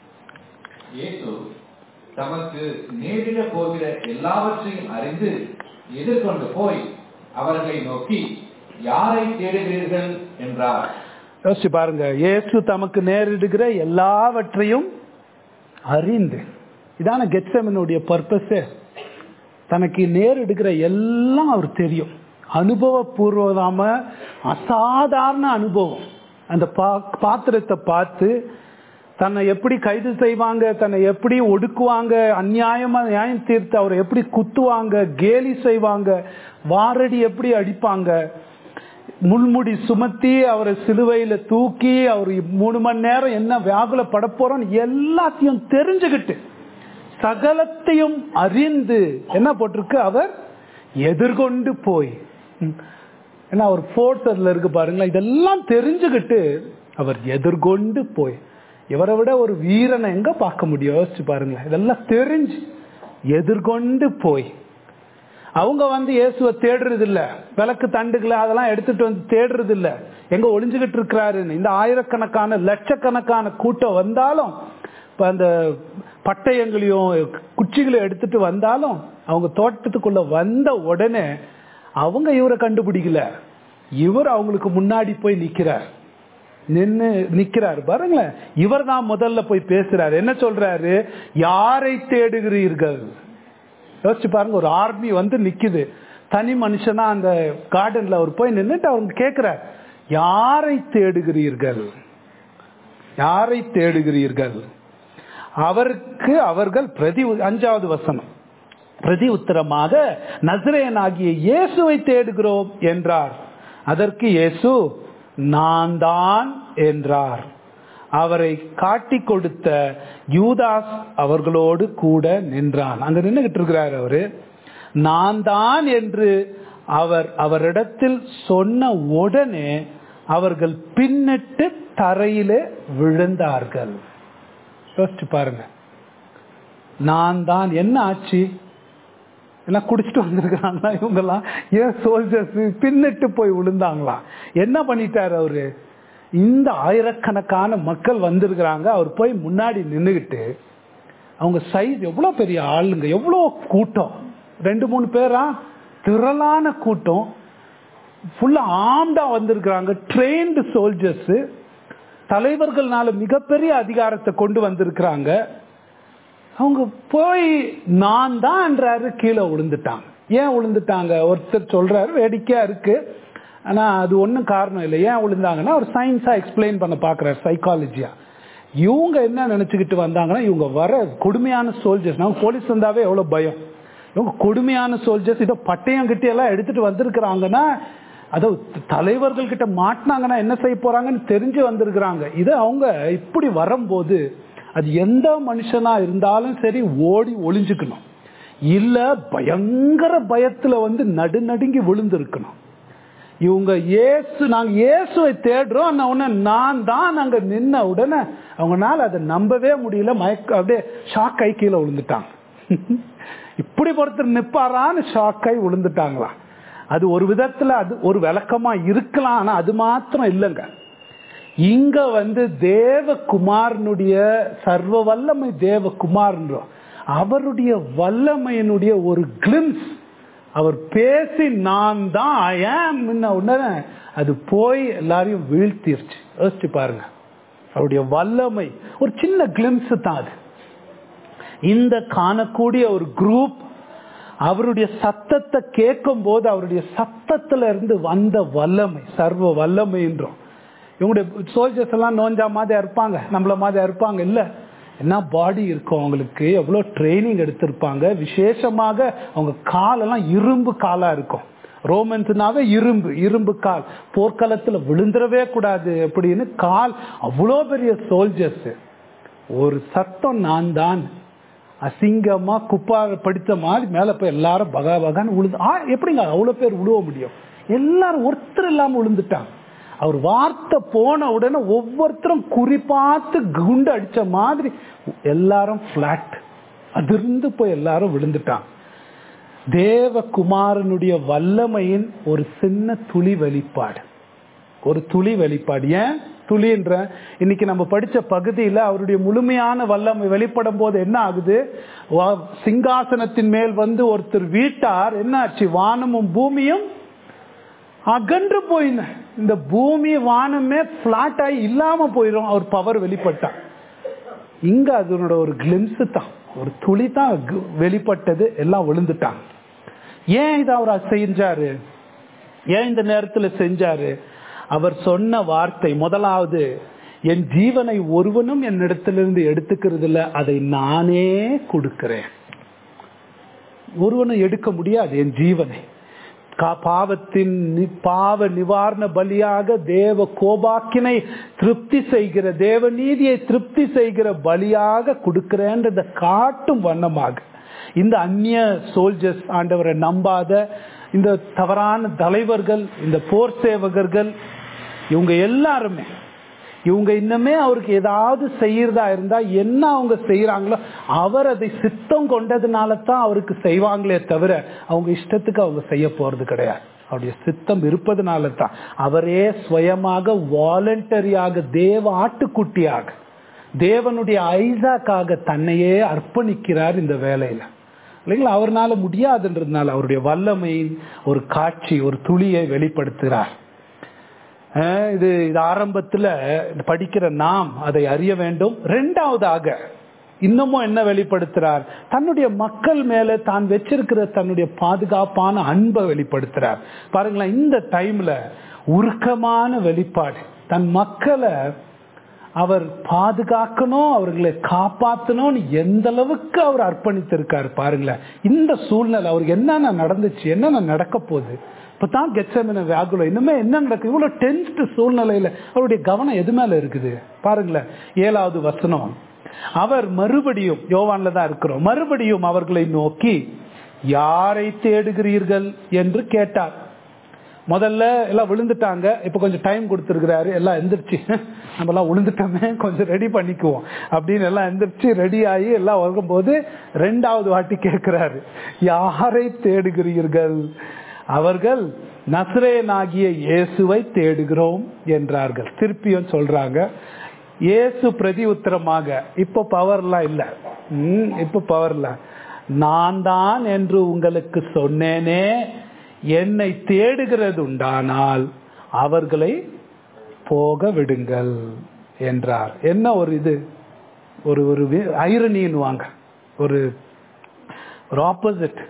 இயேசு தமக்கு நேரிட போகிற எல்லாவற்றையும் அறிந்து எதிர்கொண்டு போய் அவர்களை நோக்கி யாரை தேடுகிறீர்கள் என்றார் யோசிச்சு பாருங்க இயேசு தமக்கு நேரிடுகிற எல்லாவற்றையும் அறிந்து இதான கெட்சமனுடைய பர்பஸே தனக்கு நேரிடுகிற எல்லாம் அவர் தெரியும் அனுபவபூர்வதாம அசாதாரண அனுபவம் அந்த பா- பாத்திரத்தை பார்த்து தன்னை எப்படி கைது செய்வாங்க தன்னை எப்படி ஒடுக்குவாங்க அநியாயமா நியாயம் தீர்த்து அவரை எப்படி குத்துவாங்க கேலி செய்வாங்க வாரடி எப்படி அடிப்பாங்க முள்முடி சுமத்தி அவரை சிலுவையில தூக்கி அவர் மூணு மணி நேரம் என்ன வியாகுலப்பட போறோம் எல்லாத்தையும் தெரிஞ்சுக்கிட்டு சகலத்தையும் அறிந்து என்ன போட்டிருக்கு அவர் எதிர்கொண்டு போய் ம். ஏன்னா அவர் ஃபோர்ஸ் அதுல இருக்கு பாருங்களேன் இதெல்லாம் தெரிஞ்சுக்கிட்டு அவர் எதிர்கொண்டு போய் இவரை விட ஒரு வீரனை எங்க பார்க்க முடியும் யோசிச்சு பாருங்களேன் இதெல்லாம் தெரிஞ்சு எதிர்கொண்டு போய் அவங்க வந்து இயேசுவை தேடுறது இல்ல விளக்கு தண்டுகளை அதெல்லாம் எடுத்துட்டு வந்து தேடுறது இல்ல எங்க ஒளிஞ்சுகிட்டு இருக்கிறாருன்னு இந்த ஆயிரக்கணக்கான லட்சக்கணக்கான கூட்டம் வந்தாலும் இப்ப அந்த பட்டயங்களையும் குச்சிகளையும் எடுத்துட்டு வந்தாலும் அவங்க தோட்டத்துக்குள்ள வந்த உடனே அவங்க இவரை கண்டுபிடிக்கல இவர் அவங்களுக்கு முன்னாடி போய் நிக்கிறார் நின்னு நிக்கிறார் பாருங்களேன் இவர் தான் முதல்ல போய் பேசுறாரு என்ன சொல்றாரு யாரை தேடுகிறீர்கள் யோசிச்சு பாருங்க ஒரு ஆர்மி வந்து நிக்குது தனி மனுஷனா அந்த கார்டன்ல அவர் போய் நின்னுட்டு அவங்க கேட்கிறார் யாரை தேடுகிறீர்கள் யாரை தேடுகிறீர்கள் அவருக்கு அவர்கள் பிரதி அஞ்சாவது வசனம் பிரதி உத்தரமாக நசிரேயனாகிய இயேசுவை தேடுகிறோம் என்றார் அதற்கு இயேசு நான் தான் என்றார் அவரை காட்டி கொடுத்த யூதாஸ் அவர்களோடு கூட நின்றான் அங்க நின்றுகிட்டு இருக்கிறார் அவரு நான் தான் என்று அவர் அவரிடத்தில் சொன்ன உடனே அவர்கள் பின்னிட்டு தரையிலே விழுந்தார்கள் யோசிச்சு பாருங்க நான் தான் என்ன ஆச்சு எல்லாம் குடிச்சிட்டு வந்திருக்கிறாங்களா இவங்கெல்லாம் ஏன் சோல்ஜர்ஸ் பின்னிட்டு போய் விழுந்தாங்களா என்ன பண்ணிட்டாரு அவரு இந்த ஆயிரக்கணக்கான மக்கள் வந்திருக்கிறாங்க அவர் போய் முன்னாடி நின்றுகிட்டு அவங்க சைஸ் எவ்வளவு பெரிய ஆளுங்க எவ்வளோ கூட்டம் ரெண்டு மூணு பேரா திரளான கூட்டம் ஃபுல்லா ஆம்டா வந்திருக்கிறாங்க ட்ரெயின்டு சோல்ஜர்ஸ் தலைவர்கள்னால மிகப்பெரிய அதிகாரத்தை கொண்டு வந்திருக்கிறாங்க அவங்க போய் நான் தான்ன்றாரு கீழே விழுந்துட்டாங்க ஏன் விழுந்துட்டாங்க ஒருத்தர் சொல்றாரு வேடிக்கையா இருக்கு ஆனா அது ஒன்றும் காரணம் இல்லை ஏன் விழுந்தாங்கன்னா ஒரு சயின்ஸா எக்ஸ்பிளைன் பண்ண பாக்குறாரு சைக்காலஜியா இவங்க என்ன நினைச்சுக்கிட்டு வந்தாங்கன்னா இவங்க வர கொடுமையான சோல்ஜர்ஸ் நம்ம போலீஸ் வந்தாவே எவ்வளவு பயம் இவங்க கொடுமையான சோல்ஜர்ஸ் இதோ பட்டயம் கிட்ட எல்லாம் எடுத்துட்டு வந்திருக்கிறாங்கன்னா அதோ தலைவர்கள் கிட்ட மாட்டினாங்கன்னா என்ன செய்ய போறாங்கன்னு தெரிஞ்சு வந்திருக்கிறாங்க இது அவங்க இப்படி வரும்போது அது எந்த மனுஷனா இருந்தாலும் சரி ஓடி ஒளிஞ்சுக்கணும் இல்ல பயங்கர பயத்துல வந்து நடுநடுங்கி விழுந்திருக்கணும் இவங்க இயேசு நாங்க இயேசுவை தேடுறோம் ஆனா உடனே நான் தான் அங்க நின்ன உடனே அவங்கனால அதை நம்பவே முடியல மயக்க அப்படியே ஷாக் ஆகி கீழே விழுந்துட்டாங்க இப்படி ஒருத்தர் நிப்பாரான்னு ஷாக் ஆகி விழுந்துட்டாங்களாம் அது ஒரு விதத்துல அது ஒரு விளக்கமா இருக்கலாம் ஆனா அது மாத்திரம் இல்லைங்க இங்க வந்து தேவகுமாரனுடைய சர்வ வல்லமை தேவகுமார்ன்றோம் அவருடைய வல்லமையினுடைய ஒரு கிளிம்ஸ் அவர் பேசி நான் தான் ஏன் உடனே அது போய் எல்லாரையும் வீழ்த்திருச்சு யோசிச்சு பாருங்க அவருடைய வல்லமை ஒரு சின்ன கிளிம்ஸ் தான் அது இந்த காணக்கூடிய ஒரு குரூப் அவருடைய சத்தத்தை கேட்கும் போது அவருடைய சத்தத்துல இருந்து வந்த வல்லமை சர்வ வல்லமை என்றும் இவங்களுடைய சோல்ஜர்ஸ் எல்லாம் நோஞ்சா மாதிரி இருப்பாங்க நம்மள மாதிரி இருப்பாங்க இல்ல என்ன பாடி இருக்கும் அவங்களுக்கு எவ்வளவு ட்ரைனிங் எடுத்திருப்பாங்க விசேஷமாக அவங்க காலெல்லாம் இரும்பு காலா இருக்கும் ரோமன்ஸ்னாவே இரும்பு இரும்பு கால் போர்க்களத்துல விழுந்துடவே கூடாது அப்படின்னு கால் அவ்வளோ பெரிய சோல்ஜர்ஸ் ஒரு சத்தம் நான் தான் அசிங்கமா குப்பா படித்த மாதிரி மேல போய் எல்லாரும் பகா பகான்னு விழுந்து ஆ எப்படிங்க அவ்வளவு பேர் விழுவ முடியும் எல்லாரும் ஒருத்தர் இல்லாம விழுந்துட்டாங்க அவர் வார்த்தை போன உடனே ஒவ்வொருத்தரும் குறிப்பாத்து குண்டு அடிச்ச மாதிரி எல்லாரும் பிளாட் அதிர்ந்து போய் எல்லாரும் விழுந்துட்டாங்க தேவகுமாரனுடைய வல்லமையின் ஒரு சின்ன துளி வெளிப்பாடு ஒரு துளி வெளிப்பாடு ஏன் துளின்ற இன்னைக்கு நம்ம படிச்ச பகுதியில் அவருடைய முழுமையான வல்லமை வெளிப்படும் போது என்ன ஆகுது சிங்காசனத்தின் மேல் வந்து ஒருத்தர் வீட்டார் என்ன ஆச்சு வானமும் பூமியும் அகன்று போயின இந்த பூமி வானமே பிளாட் ஆகி இல்லாம போயிடும் அவர் பவர் வெளிப்பட்டார் இங்க அதனோட ஒரு கிளிம்ஸ் தான் ஒரு துளி தான் வெளிப்பட்டது எல்லாம் விழுந்துட்டாங்க ஏன் இதை அவர் செஞ்சாரு ஏன் இந்த நேரத்துல செஞ்சாரு அவர் சொன்ன வார்த்தை முதலாவது என் ஜீவனை ஒருவனும் என்னிடத்திலிருந்து எடுத்துக்கிறது இல்ல அதை நானே கொடுக்கிறேன் ஒருவனும் எடுக்க முடியாது என் ஜீவனை பாவத்தின் பாவ நிவாரண பலியாக தேவ கோபாக்கினை திருப்தி செய்கிற தேவ நீதியை திருப்தி செய்கிற பலியாக கொடுக்கிறேன்றத காட்டும் வண்ணமாக இந்த அந்நிய சோல்ஜர்ஸ் ஆண்டவரை நம்பாத இந்த தவறான தலைவர்கள் இந்த போர் சேவகர்கள் இவங்க எல்லாருமே இவங்க இன்னுமே அவருக்கு ஏதாவது செய்யறதா இருந்தா என்ன அவங்க செய்யறாங்களோ அவர் அதை சித்தம் கொண்டதுனால தான் அவருக்கு செய்வாங்களே தவிர அவங்க இஷ்டத்துக்கு அவங்க செய்ய போறது கிடையாது அவருடைய சித்தம் இருப்பதனால தான் அவரே சுயமாக வாலண்டரியாக தேவ ஆட்டுக்குட்டியாக தேவனுடைய ஐசாக்காக தன்னையே அர்ப்பணிக்கிறார் இந்த வேலையில இல்லைங்களா அவர்னால முடியாதுன்றதுனால அவருடைய வல்லமையின் ஒரு காட்சி ஒரு துளியை வெளிப்படுத்துகிறார் இது இது ஆரம்பத்துல படிக்கிற நாம் அதை அறிய வேண்டும் ரெண்டாவதாக இன்னமும் என்ன வெளிப்படுத்துறார் தன்னுடைய மக்கள் மேல தான் வச்சிருக்கிற தன்னுடைய பாதுகாப்பான அன்பை வெளிப்படுத்துறார் பாருங்களேன் இந்த டைம்ல உருக்கமான வெளிப்பாடு தன் மக்களை அவர் பாதுகாக்கணும் அவர்களை காப்பாற்றணும்னு எந்த அளவுக்கு அவர் அர்ப்பணித்திருக்காரு பாருங்களேன் இந்த சூழ்நிலை அவருக்கு என்னென்ன நடந்துச்சு என்னென்ன நடக்க போகுது இப்பதான் கெச்சமின வியாகுலம் இன்னுமே என்ன நடக்குது இவ்வளவு டென்ஸ்ட் சூழ்நிலையில அவருடைய கவனம் எது மேல இருக்குது பாருங்களேன் ஏழாவது வசனம் அவர் மறுபடியும் யோவான்ல தான் இருக்கிறோம் மறுபடியும் அவர்களை நோக்கி யாரை தேடுகிறீர்கள் என்று கேட்டார் முதல்ல எல்லாம் விழுந்துட்டாங்க இப்ப கொஞ்சம் டைம் கொடுத்துருக்கிறாரு எல்லாம் எந்திரிச்சு நம்ம எல்லாம் விழுந்துட்டோமே கொஞ்சம் ரெடி பண்ணிக்குவோம் அப்படின்னு எல்லாம் எந்திரிச்சு ரெடி ஆகி எல்லாம் வரும்போது ரெண்டாவது வாட்டி கேட்கிறாரு யாரை தேடுகிறீர்கள் அவர்கள் நசரேனாகிய இயேசுவை தேடுகிறோம் என்றார்கள் திருப்பியும் சொல்றாங்க இயேசு பிரதி உத்தரமாக இப்ப பவர்லாம் இல்ல இப்ப பவர்ல நான் தான் என்று உங்களுக்கு சொன்னேனே என்னை தேடுகிறது உண்டானால் அவர்களை போக விடுங்கள் என்றார் என்ன ஒரு இது ஒரு ஒரு ஐரணின்னு வாங்க ஒரு ஒரு ஆப்போசிட்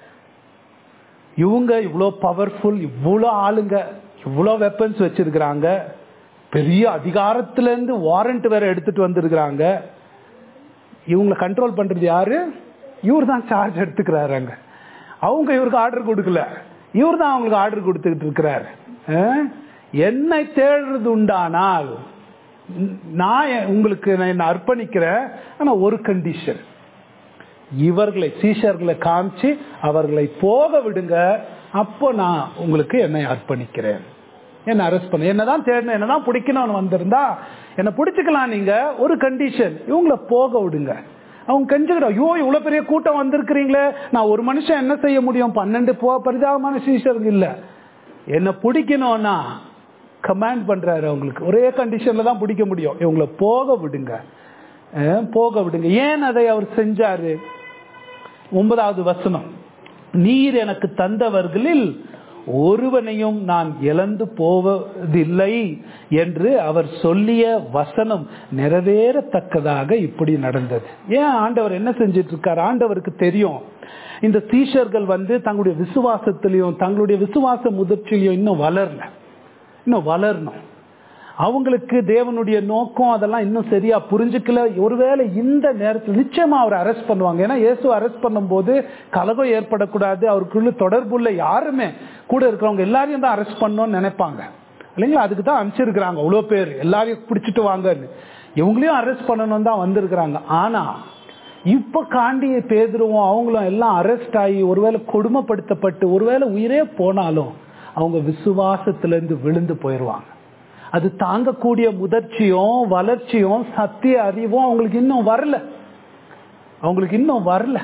இவங்க இவ்வளோ பவர்ஃபுல் இவ்வளோ ஆளுங்க இவ்வளோ வெப்பன்ஸ் வச்சிருக்கிறாங்க பெரிய அதிகாரத்துல இருந்து வாரண்ட் வேற எடுத்துட்டு வந்திருக்கிறாங்க இவங்களை கண்ட்ரோல் பண்றது யாரு இவர் தான் சார்ஜ் எடுத்துக்கிறாரு அவங்க இவருக்கு ஆர்டர் கொடுக்கல இவர் தான் அவங்களுக்கு ஆர்டர் கொடுத்துக்கிட்டு இருக்கிறார் என்னை தேடுறது உண்டானால் நான் உங்களுக்கு நான் அர்ப்பணிக்கிறேன் ஆனா ஒரு கண்டிஷன் இவர்களை சீஷர்களை காமிச்சு அவர்களை போக விடுங்க அப்போ நான் உங்களுக்கு என்னை அர்ப்பணிக்கிறேன் என்ன அரெஸ்ட் பண்ண என்னதான் தேடணும் என்னதான் பிடிக்கணும்னு வந்திருந்தா என்ன பிடிச்சிக்கலாம் நீங்க ஒரு கண்டிஷன் இவங்களை போக விடுங்க அவங்க கெஞ்சுக்கிட்ட ஐயோ இவ்வளவு பெரிய கூட்டம் வந்திருக்கிறீங்களே நான் ஒரு மனுஷன் என்ன செய்ய முடியும் பன்னெண்டு போ பரிதாபமான சீஷர்கள் இல்ல என்ன பிடிக்கணும்னா கமாண்ட் பண்றாரு அவங்களுக்கு ஒரே கண்டிஷன்ல தான் பிடிக்க முடியும் இவங்களை போக விடுங்க போக விடுங்க ஏன் அதை அவர் செஞ்சாரு ஒன்பதாவது வசனம் நீர் எனக்கு தந்தவர்களில் ஒருவனையும் நான் இழந்து போவதில்லை என்று அவர் சொல்லிய வசனம் நிறைவேறத்தக்கதாக இப்படி நடந்தது ஏன் ஆண்டவர் என்ன செஞ்சிட்டு இருக்கார் ஆண்டவருக்கு தெரியும் இந்த சீஷர்கள் வந்து தங்களுடைய விசுவாசத்திலையும் தங்களுடைய விசுவாச முதிர்ச்சியிலையும் இன்னும் வளரல இன்னும் வளரணும் அவங்களுக்கு தேவனுடைய நோக்கம் அதெல்லாம் இன்னும் சரியா புரிஞ்சுக்கல ஒருவேளை இந்த நேரத்தில் நிச்சயமா அவர் அரெஸ்ட் பண்ணுவாங்க ஏன்னா இயேசு அரெஸ்ட் பண்ணும்போது கலகம் ஏற்படக்கூடாது அவருக்குள்ள தொடர்புள்ள யாருமே கூட இருக்கிறவங்க எல்லாரையும் தான் அரெஸ்ட் பண்ணணும்னு நினைப்பாங்க இல்லைங்களா அதுக்கு தான் அனுப்பிச்சிருக்கிறாங்க அவ்வளோ பேர் எல்லாரையும் பிடிச்சிட்டு வாங்கன்னு இவங்களையும் அரெஸ்ட் பண்ணணும் தான் வந்திருக்கிறாங்க ஆனா இப்ப காண்டிய பேதுருவோம் அவங்களும் எல்லாம் அரெஸ்ட் ஆகி ஒருவேளை கொடுமைப்படுத்தப்பட்டு ஒருவேளை உயிரே போனாலும் அவங்க விசுவாசத்திலிருந்து விழுந்து போயிடுவாங்க அது தாங்கக்கூடிய முதிர்ச்சியும் வளர்ச்சியும் சத்திய அறிவும் அவங்களுக்கு இன்னும் வரல அவங்களுக்கு இன்னும் வரல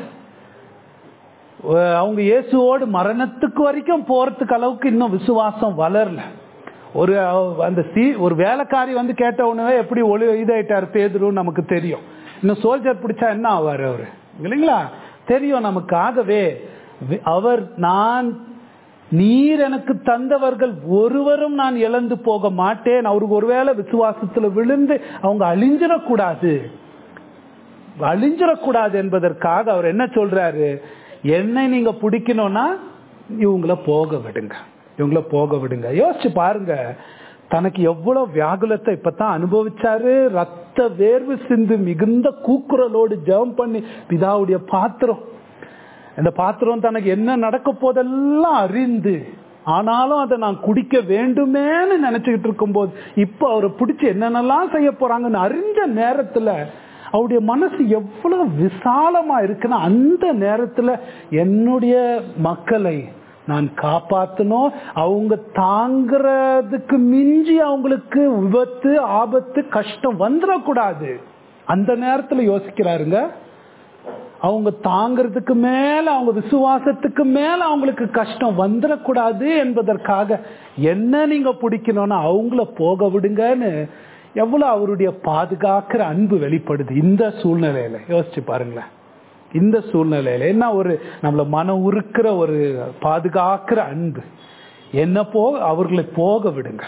அவங்க இயேசுவோடு மரணத்துக்கு வரைக்கும் போறதுக்கு அளவுக்கு இன்னும் விசுவாசம் வளரல ஒரு அந்த சி ஒரு வேலைக்காரி வந்து கேட்ட உடனே எப்படி ஒளி இதாயிட்டார் பேதுரு நமக்கு தெரியும் இன்னும் சோல்ஜர் பிடிச்சா என்ன ஆவார் அவரு இல்லைங்களா தெரியும் நமக்கு ஆகவே அவர் நான் நீர் எனக்கு தந்தவர்கள் ஒருவரும் நான் இழந்து போக மாட்டேன் அவருக்கு ஒருவேளை விசுவாசத்துல விழுந்து அவங்க அழிஞ்சிடக்கூடாது அழிஞ்சிடக்கூடாது என்பதற்காக அவர் என்ன சொல்றாரு என்னை நீங்க பிடிக்கணும்னா இவங்கள போக விடுங்க இவங்கள போக விடுங்க யோசிச்சு பாருங்க தனக்கு எவ்வளவு வியாகுலத்தை இப்பதான் அனுபவிச்சாரு ரத்த வேர்வு சிந்து மிகுந்த கூக்குரலோடு ஜெபம் பண்ணி பிதாவுடைய பாத்திரம் இந்த பாத்திரம் தனக்கு என்ன நடக்க போதெல்லாம் அறிந்து ஆனாலும் அதை நான் குடிக்க வேண்டுமேன்னு நினைச்சுக்கிட்டு இருக்கும்போது இப்போ அவரை பிடிச்சி என்னென்னலாம் செய்ய போறாங்கன்னு அறிஞ்ச நேரத்துல அவருடைய மனசு எவ்வளவு விசாலமா இருக்குன்னா அந்த நேரத்துல என்னுடைய மக்களை நான் காப்பாத்தணும் அவங்க தாங்கிறதுக்கு மிஞ்சி அவங்களுக்கு விபத்து ஆபத்து கஷ்டம் வந்துடக்கூடாது அந்த நேரத்துல யோசிக்கிறாருங்க அவங்க தாங்கிறதுக்கு மேல அவங்க விசுவாசத்துக்கு மேல அவங்களுக்கு கஷ்டம் வந்துடக்கூடாது என்பதற்காக என்ன நீங்க பிடிக்கணும்னா அவங்கள போக விடுங்கன்னு எவ்வளவு அவருடைய பாதுகாக்கிற அன்பு வெளிப்படுது இந்த சூழ்நிலையில யோசிச்சு பாருங்களேன் இந்த சூழ்நிலையில என்ன ஒரு நம்மள மன உருக்கிற ஒரு பாதுகாக்கிற அன்பு என்ன போக அவர்களை போக விடுங்க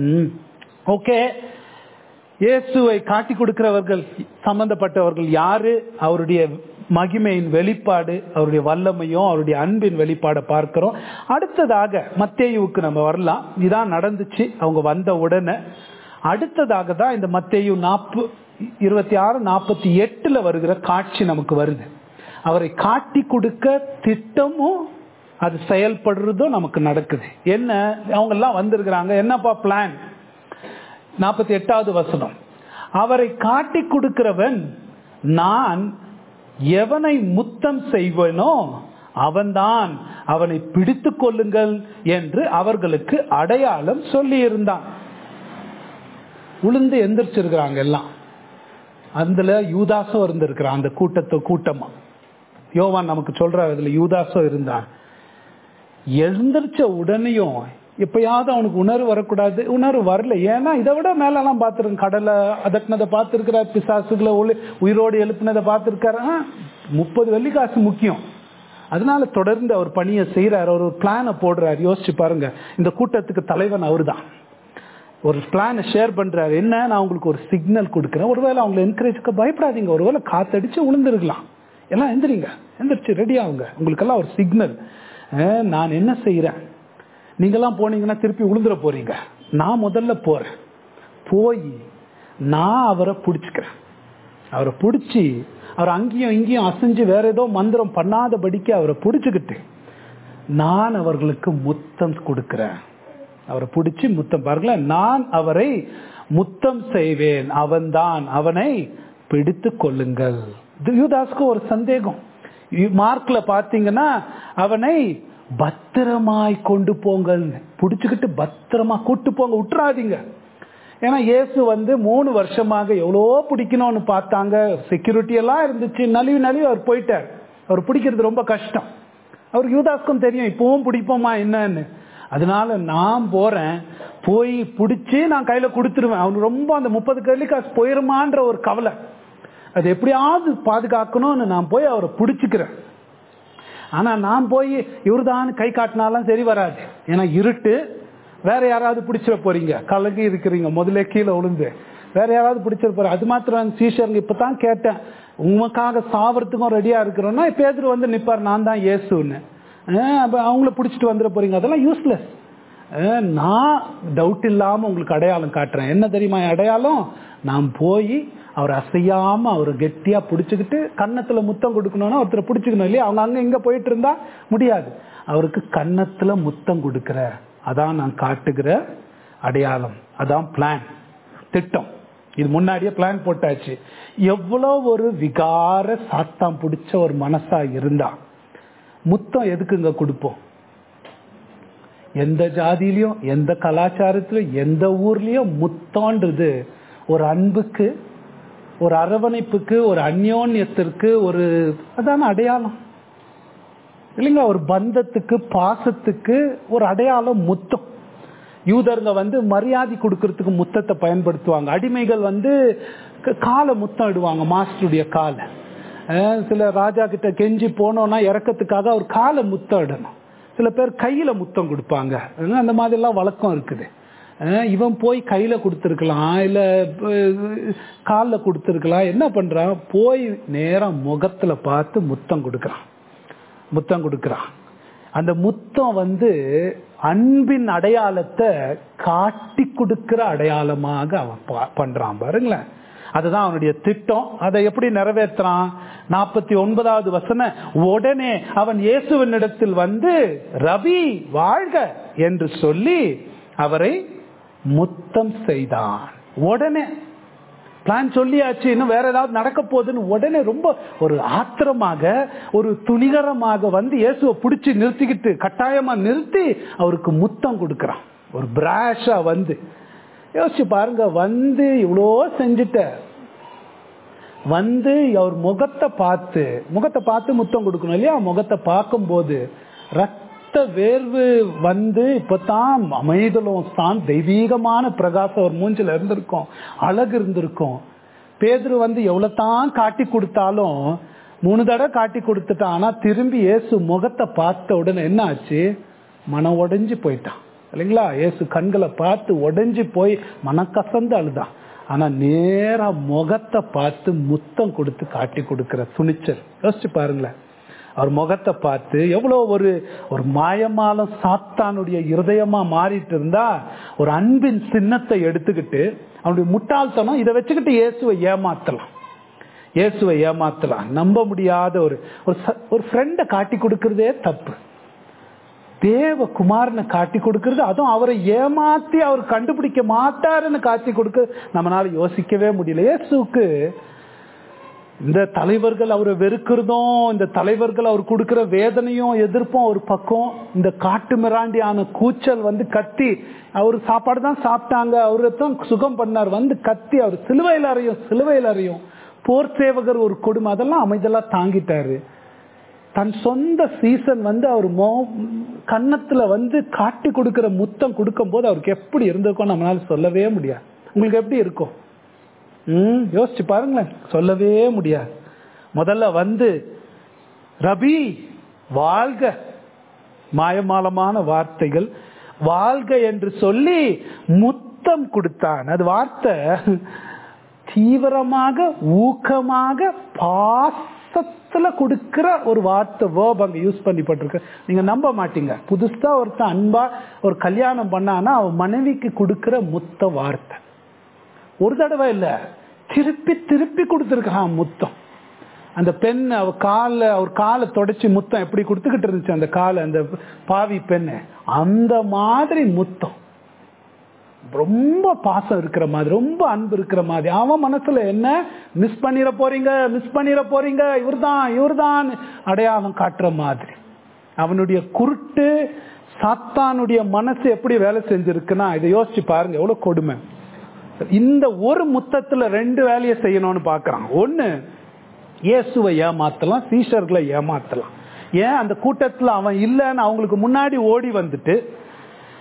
ஓகே இயேசுவை காட்டி கொடுக்கிறவர்கள் சம்பந்தப்பட்டவர்கள் யாரு அவருடைய மகிமையின் வெளிப்பாடு அவருடைய வல்லமையும் அவருடைய அன்பின் வெளிப்பாடை பார்க்கிறோம் அடுத்ததாக மத்தேயுவுக்கு நம்ம வரலாம் இதான் நடந்துச்சு அவங்க வந்த உடனே அடுத்ததாக தான் இந்த மத்தேயு நாப்பு இருபத்தி ஆறு நாற்பத்தி எட்டுல வருகிற காட்சி நமக்கு வருது அவரை காட்டி கொடுக்க திட்டமும் அது செயல்படுறதும் நமக்கு நடக்குது என்ன அவங்க எல்லாம் வந்திருக்கிறாங்க என்னப்பா பிளான் நாற்பத்தி எட்டாவது வசனம் அவரை காட்டி கொடுக்கிறவன் நான் எவனை முத்தம் செய்வனோ அவன்தான் அவனை பிடித்து கொள்ளுங்கள் என்று அவர்களுக்கு அடையாளம் சொல்லி இருந்தான் உளுந்து எந்திரிச்சிருக்கிறாங்க எல்லாம் அதுல யூதாசம் இருந்திருக்கிறான் அந்த கூட்டத்தை கூட்டமா யோவான் நமக்கு சொல்ற அதுல யூதாசம் இருந்தான் எழுந்திரிச்ச உடனேயும் எப்பயாவது அவனுக்கு உணர்வு வரக்கூடாது உணர்வு வரல ஏன்னா இதை விட மேலெல்லாம் பார்த்துருங்க கடலை அதட்டினதை பார்த்துருக்கிறார் பிசாசுகளை உயிரோடு எழுப்பினதை பார்த்துருக்காரு முப்பது வெள்ளிக்காசு முக்கியம் அதனால தொடர்ந்து அவர் பணியை செய்யறாரு அவர் ஒரு பிளானை போடுறாரு யோசிச்சு பாருங்க இந்த கூட்டத்துக்கு தலைவன் அவரு தான் ஒரு பிளானை ஷேர் பண்றாரு என்ன நான் உங்களுக்கு ஒரு சிக்னல் கொடுக்குறேன் ஒருவேளை அவங்களை என்கரேஜ்க்கு பயப்படாதீங்க ஒருவேளை காத்தடிச்சு விழுந்துருக்கலாம் எல்லாம் எந்திரிங்க எந்திரிச்சு ரெடி ஆகுங்க உங்களுக்கெல்லாம் ஒரு சிக்னல் நான் என்ன செய்யறேன் நீங்கெல்லாம் போனீங்கன்னா திருப்பி விழுந்துட போறீங்க நான் முதல்ல போறேன் போய் நான் அவரை பிடிச்சிக்கிறேன் அவரை பிடிச்சி அவர் அங்கேயும் இங்கேயும் அசைஞ்சு வேற ஏதோ மந்திரம் பண்ணாதபடிக்கு அவரை பிடிச்சுக்கிட்டு நான் அவர்களுக்கு முத்தம் கொடுக்கிறேன் அவரை பிடிச்சி முத்தம் பாருங்களேன் நான் அவரை முத்தம் செய்வேன் அவன்தான் அவனை பிடித்து கொள்ளுங்கள் யூதாஸ்க்கு ஒரு சந்தேகம் மார்க்ல பாத்தீங்கன்னா அவனை பத்திரமாய் கொண்டு போங்கள் பிடிச்சுக்கிட்டு பத்திரமா கூட்டு போங்க விட்டுறாதீங்க ஏன்னா இயேசு வந்து மூணு வருஷமாக எவ்வளோ பிடிக்கணும்னு பார்த்தாங்க செக்யூரிட்டி எல்லாம் இருந்துச்சு நலிவு நலிவு அவர் போயிட்டார் அவர் பிடிக்கிறது ரொம்ப கஷ்டம் அவர் யூதாஸ்க்கும் தெரியும் இப்பவும் பிடிப்போமா என்னன்னு அதனால நான் போறேன் போய் பிடிச்சி நான் கையில கொடுத்துருவேன் அவனுக்கு ரொம்ப அந்த முப்பது கல்லிக்காசு போயிருமான்ற ஒரு கவலை அது எப்படியாவது பாதுகாக்கணும்னு நான் போய் அவரை பிடிச்சிக்கிறேன் ஆனா நான் போய் இவர்தான் கை காட்டினாலும் சரி வராது ஏன்னா இருட்டு வேற யாராவது பிடிச்சிட போறீங்க கலங்கி இருக்கிறீங்க முதல்ல கீழே விழுந்து வேற யாராவது பிடிச்சிட போற அது மாத்திரம் சீஷருங்க இப்பதான் கேட்டேன் உமக்காக சாவறதுக்கும் ரெடியா இருக்கிறோம்னா பேதர் வந்து நிப்பார் நான் தான் இயேசுன்னு அஹ் அப்ப அவங்கள பிடிச்சிட்டு வந்துட போறீங்க அதெல்லாம் யூஸ்லெஸ் நான் டவுட் இல்லாம உங்களுக்கு அடையாளம் காட்டுறேன் என்ன தெரியுமா என் அடையாளம் நான் போய் அவர் அசையாம அவர் கெட்டியா பிடிச்சுக்கிட்டு கன்னத்துல முத்தம் கொடுக்கணும்னா ஒருத்தரை பிடிச்சுக்கணும் இல்லையா அவங்க அங்க இங்க போயிட்டு இருந்தா முடியாது அவருக்கு கன்னத்துல முத்தம் கொடுக்கிற அதான் நான் காட்டுகிற அடையாளம் அதான் பிளான் திட்டம் இது முன்னாடியே பிளான் போட்டாச்சு எவ்வளோ ஒரு விகார சாத்தாம் பிடிச்ச ஒரு மனசா இருந்தா முத்தம் எதுக்குங்க கொடுப்போம் எந்த ஜாதியிலையும் எந்த கலாச்சாரத்திலும் எந்த ஊர்லயும் முத்தம்ன்றது ஒரு அன்புக்கு ஒரு அரவணைப்புக்கு ஒரு அந்யோன்யத்திற்கு ஒரு அதான அடையாளம் இல்லைங்களா ஒரு பந்தத்துக்கு பாசத்துக்கு ஒரு அடையாளம் முத்தம் யூதருங்க வந்து மரியாதை கொடுக்கறதுக்கு முத்தத்தை பயன்படுத்துவாங்க அடிமைகள் வந்து க- காலை முத்தம் இடுவாங்க மாஸ்டருடைய காலை அஹ் சில ராஜா கிட்ட கெஞ்சி போனோம்னா இறக்கத்துக்காக அவர் காலை முத்தம் இடணும் சில பேர் கையில முத்தம் கொடுப்பாங்க அதனால அந்த மாதிரி எல்லாம் வழக்கம் இருக்குது அஹ் இவன் போய் கையில கொடுத்துருக்கலாம் இல்ல காலில் கொடுத்துருக்கலாம் என்ன பண்றான் போய் நேரா முகத்துல பார்த்து முத்தம் கொடுக்கறான் முத்தம் கொடுக்கறான் அந்த முத்தம் வந்து அன்பின் அடையாளத்தை காட்டி கொடுக்கிற அடையாளமாக அவன் பா- பண்றான் பாருங்களேன் அதுதான் அவனுடைய திட்டம் அதை எப்படி நிறைவேற்றுறான் நாற்பத்தி ஒன்பதாவது வசன உடனே அவன் இயேசுவினிடத்தில் வந்து ரவி வாழ்க என்று சொல்லி அவரை முத்தம் செய்தான் உடனே பிளான் சொல்லியாச்சு இன்னும் வேற ஏதாவது நடக்க போகுதுன்னு உடனே ரொம்ப ஒரு ஆத்திரமாக ஒரு துணிகரமாக வந்து இயேசுவை பிடிச்சி நிறுத்திக்கிட்டு கட்டாயமா நிறுத்தி அவருக்கு முத்தம் கொடுக்கறான் ஒரு பிராஷா வந்து யோசிச்சு பாருங்க வந்து இவ்வளோ செஞ்சுட்ட வந்து அவர் முகத்தை பார்த்து முகத்தை பார்த்து முத்தம் கொடுக்கணும் இல்லையா முகத்தை பார்க்கும்போது ரத்த வேர்வு வந்து இப்பதான் அமைதலும் தான் தெய்வீகமான பிரகாசம் அவர் மூஞ்சில இருந்திருக்கும் அழகு இருந்திருக்கும் பேதுரு வந்து எவ்வளவு தான் காட்டி கொடுத்தாலும் மூணு தடவை காட்டி கொடுத்துட்டான் ஆனா திரும்பி இயேசு முகத்தை பார்த்த உடனே என்ன ஆச்சு மனம் உடைஞ்சு போயிட்டான் இல்லைங்களா இயேசு கண்களை பார்த்து உடைஞ்சு போய் மனக்கசந்து அழுதான் ஆனா நேரா முகத்தை பார்த்து முத்தம் கொடுத்து காட்டி கொடுக்கிற துணிச்சல் யோசிச்சு பாருங்களேன் அவர் முகத்தை பார்த்து எவ்வளவு ஒரு ஒரு மாயமாலம் சாத்தானுடைய இருதயமா மாறிட்டு இருந்தா ஒரு அன்பின் சின்னத்தை எடுத்துக்கிட்டு அவனுடைய முட்டாள்தனம் இதை வச்சுக்கிட்டு இயேசுவை ஏமாத்தலாம் இயேசுவை ஏமாத்தலாம் நம்ப முடியாத ஒரு ஒரு ச- ஒரு ஃப்ரெண்டை காட்டி கொடுக்கறதே தப்பு தேவ குமாரனை காட்டி கொடுக்கறது அதுவும் அவரை ஏமாத்தி அவர் கண்டுபிடிக்க மாட்டாருன்னு காட்டி கொடுக்க நம்மளால யோசிக்கவே முடியல இயேசுக்கு இந்த தலைவர்கள் அவரை வெறுக்கிறதும் இந்த தலைவர்கள் அவர் கொடுக்கிற வேதனையும் எதிர்ப்பும் ஒரு பக்கம் இந்த காட்டு மிராண்டியான கூச்சல் வந்து கத்தி அவர் சாப்பாடு தான் சாப்பிட்டாங்க அவரை தான் சுகம் பண்ணார் வந்து கத்தி அவர் சிலுவையில் அறையும் சிலுவையில் அறையும் போர் சேவகர் ஒரு கொடுமை அதெல்லாம் அமைதலா தாங்கிட்டாரு தன் சொந்த சீசன் வந்து அவர் மோ கன்னத்துல வந்து காட்டி கொடுக்கிற முத்தம் கொடுக்கும் போது அவருக்கு எப்படி இருந்திருக்கும் நம்மளால சொல்லவே முடியாது உங்களுக்கு எப்படி இருக்கும் ம் யோசிச்சு பாருங்களேன் சொல்லவே முடியாது முதல்ல வந்து ரபி வாழ்க மாயமாலமான வார்த்தைகள் வாழ்க என்று சொல்லி முத்தம் கொடுத்தான் அது வார்த்தை தீவிரமாக ஊக்கமாக பாசத்துல கொடுக்கிற ஒரு வார்த்தை வேர்ப் அங்க யூஸ் பண்ணப்பட்டிருக்கு நீங்க நம்ப மாட்டீங்க புதுசா ஒருத்தன் அன்பா ஒரு கல்யாணம் பண்ணானா அவன் மனைவிக்கு கொடுக்கிற முத்த வார்த்தை ஒரு தடவை இல்ல திருப்பி திருப்பி கொடுத்துருக்கான் முத்தம் அந்த பெண் அவ கால அவர் காலை தொடச்சி முத்தம் எப்படி கொடுத்துக்கிட்டு இருந்துச்சு அந்த காலை அந்த பாவி பெண்ணு அந்த மாதிரி முத்தம் ரொம்ப பாசம் இருக்கிற மாதிரி ரொம்ப அன்பு இருக்கிற மாதிரி அவன் மனசுல என்ன மிஸ் பண்ணிட போறீங்க மிஸ் பண்ணிட போறீங்க இவர்தான் இவர்தான் அடையாளம் காட்டுற மாதிரி அவனுடைய குருட்டு சாத்தானுடைய மனசு எப்படி வேலை செஞ்சிருக்குன்னா இதை யோசிச்சு பாருங்க எவ்வளவு கொடுமை இந்த ஒரு முத்தத்துல ரெண்டு வேலையை செய்யணும்னு பாக்குறான் ஒண்ணு இயேசுவை ஏமாத்தலாம் சீஷர்களை ஏமாத்தலாம் ஏன் அந்த கூட்டத்துல அவன் இல்லைன்னு அவங்களுக்கு முன்னாடி ஓடி வந்துட்டு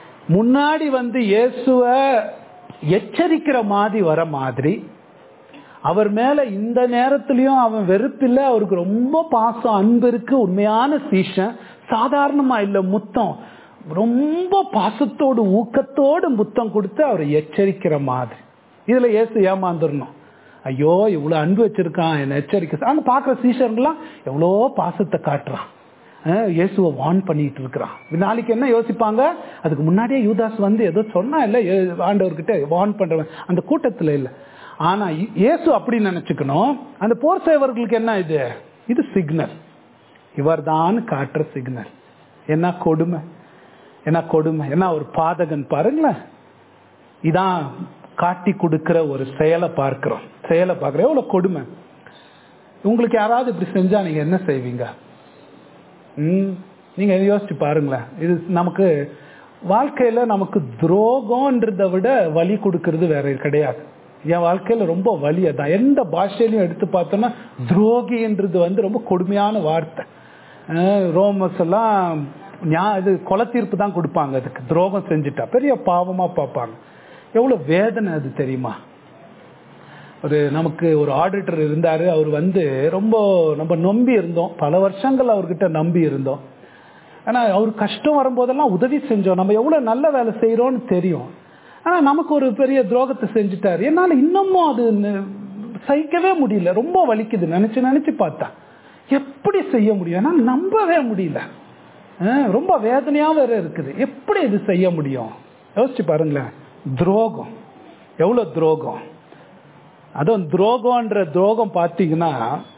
முன்னாடி வந்து இயேசுவ எச்சரிக்கிற மாதிரி வர மாதிரி அவர் மேல இந்த நேரத்திலயும் அவன் வெறுப்பில்லை அவருக்கு ரொம்ப பாசம் அன்பு இருக்கு உண்மையான சீஷன் சாதாரணமா இல்ல முத்தம் ரொம்ப பாசத்தோடு ஊக்கத்தோடு முத்தம் கொடுத்து அவரை எச்சரிக்கிற மாதிரி இதுல ஏசு ஏமாந்துடணும் ஐயோ இவ்வளவு அன்பு வச்சிருக்கான் என்ன எச்சரிக்கை அங்க பாக்குற சீஷர்கள்லாம் எவ்வளோ பாசத்தை காட்டுறான் அஹ் இயேசுவை வார்ன் பண்ணிட்டு இருக்கிறான் நாளைக்கு என்ன யோசிப்பாங்க அதுக்கு முன்னாடியே யூதாஸ் வந்து ஏதோ சொன்னா இல்ல ஏ- ஆண்டவர்கிட்ட வார்ன் பண்றவன் அந்த கூட்டத்துல இல்ல ஆனா இ- இயேசு அப்படி நினைச்சுக்கணும் அந்த போர் சேவர்களுக்கு என்ன இது இது சிக்னல் இவர்தான் காட்டுற சிக்னல் என்ன கொடுமை என்ன கொடுமை என்ன ஒரு பாதகன் பாருங்களேன் இதான் காட்டி கொடுக்கிற ஒரு செயலை பார்க்கிறோம் செயலை பார்க்கிறோம் எவ்வளவு கொடுமை உங்களுக்கு யாராவது இப்படி செஞ்சா நீங்க என்ன செய்வீங்க ம், நீங்க யோசிச்சு பாருங்களேன் இது நமக்கு வாழ்க்கையில நமக்கு துரோகம்ன்றதை விட வலி கொடுக்கறது வேற கிடையாது என் வாழ்க்கையில ரொம்ப வலி அதான் எந்த பாஷையிலையும் எடுத்து பார்த்தோம்னா துரோகின்றது வந்து ரொம்ப கொடுமையான வார்த்தை அஹ் ரோமஸ் எல்லாம் ஞா- இது கொலை தீர்ப்பு தான் கொடுப்பாங்க அதுக்கு துரோகம் செஞ்சுட்டா பெரிய பாவமா பார்ப்பாங்க எவ்வளவு வேதனை அது தெரியுமா ஒரு நமக்கு ஒரு ஆடிட்டர் இருந்தாரு அவர் வந்து ரொம்ப நம்ம நம்பி இருந்தோம் பல வருஷங்கள் அவர்கிட்ட நம்பி இருந்தோம் ஆனா அவர் கஷ்டம் வரும்போதெல்லாம் உதவி செஞ்சோம் நம்ம எவ்வளவு நல்ல வேலை செய்யறோம்னு தெரியும் ஆனா நமக்கு ஒரு பெரிய துரோகத்தை செஞ்சுட்டாரு என்னால இன்னமும் அது ந- சகிக்கவே முடியல ரொம்ப வலிக்குது நினைச்சு நினைச்சு பார்த்தா எப்படி செய்ய முடியும் என்னால நம்பவே முடியல அஹ் ரொம்ப வேதனையா வேற இருக்குது எப்படி இது செய்ய முடியும் யோசிச்சு பாருங்களேன் துரோகம் எவ்வளவு துரோகம் அதுவும் துரோகம்ன்ற துரோகம் பார்த்தீங்கன்னா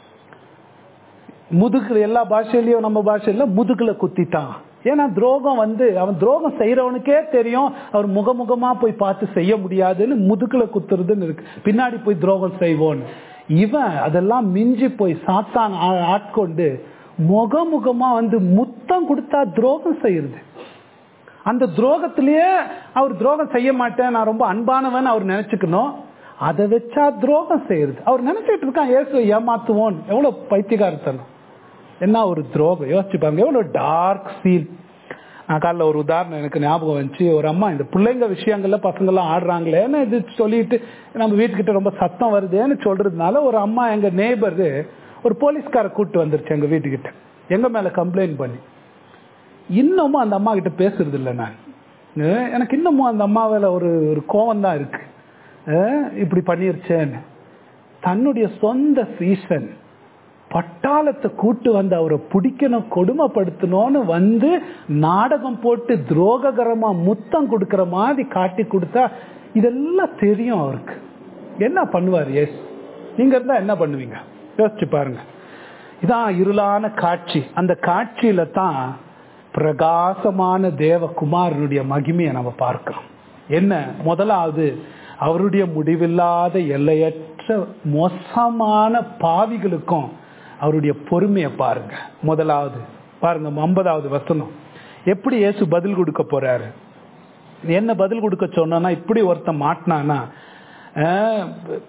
முதுகுல எல்லா பாஷையிலயும் நம்ம பாஷையில முதுகுல குத்திட்டான் ஏன்னா துரோகம் வந்து அவன் துரோகம் செய்யறவனுக்கே தெரியும் அவர் முகமுகமா போய் பார்த்து செய்ய முடியாதுன்னு முதுகுல குத்துறதுன்னு இருக்கு பின்னாடி போய் துரோகம் செய்வோன்னு இவன் அதெல்லாம் மிஞ்சி போய் சாத்தான் ஆ- ஆட்கொண்டு முகமுகமா வந்து முத்தம் கொடுத்தா துரோகம் செய்யறது அந்த துரோகத்திலேயே அவர் துரோகம் செய்ய மாட்டேன் நான் ரொம்ப அன்பானவன் அவர் நினைச்சுக்கணும் அதை வச்சா துரோகம் செய்யறது அவர் நினைச்சிட்டு இருக்கான் இயேசு ஏமாத்துவோன் எவ்வளவு பைத்தியகாரத்தனம் என்ன ஒரு துரோகம் யோசிச்சு பாருங்க எவ்வளவு டார்க் சீன் நான் காலைல ஒரு உதாரணம் எனக்கு ஞாபகம் வந்துச்சு ஒரு அம்மா இந்த பிள்ளைங்க விஷயங்கள்ல பசங்க எல்லாம் ஆடுறாங்களேன்னு இது சொல்லிட்டு நம்ம வீட்டுக்கிட்ட ரொம்ப சத்தம் வருதுன்னு சொல்றதுனால ஒரு அம்மா எங்க நெய்பர் ஒரு போலீஸ்கார கூட்டு வந்துருச்சு எங்க வீட்டுக்கிட்ட எங்க மேல கம்ப்ளைண்ட் பண்ணி இன்னமும் அந்த அம்மா கிட்ட பேசுறது இல்லை நான் அஹ் எனக்கு இன்னமும் அந்த அம்மா மேல ஒரு ஒரு கோவம் தான் இருக்கு அஹ் இப்படி பண்ணிருச்சேன்னு தன்னுடைய சொந்த சீசன் பட்டாளத்தை கூட்டு வந்து அவரை பிடிக்கணும் கொடுமைப்படுத்தணும்னு வந்து நாடகம் போட்டு துரோககரமா முத்தம் கொடுக்கிற மாதிரி காட்டி கொடுத்தா இதெல்லாம் தெரியும் அவருக்கு என்ன பண்ணுவார் எஸ் நீங்க இருந்தா என்ன பண்ணுவீங்க யோசிச்சு பாருங்க இதான் இருளான காட்சி அந்த காட்சியில தான் பிரகாசமான தேவகுமாரனுடைய மகிமையை நம்ம பார்க்கிறோம் என்ன முதலாவது அவருடைய முடிவில்லாத எல்லையற்ற மோசமான பாவிகளுக்கும் அவருடைய பொறுமையை பாருங்க முதலாவது பாருங்க ஐம்பதாவது வசனம் எப்படி இயேசு பதில் கொடுக்க போறாரு என்ன பதில் கொடுக்க சொன்னா இப்படி ஒருத்தன் மாட்டினானா ஆஹ்,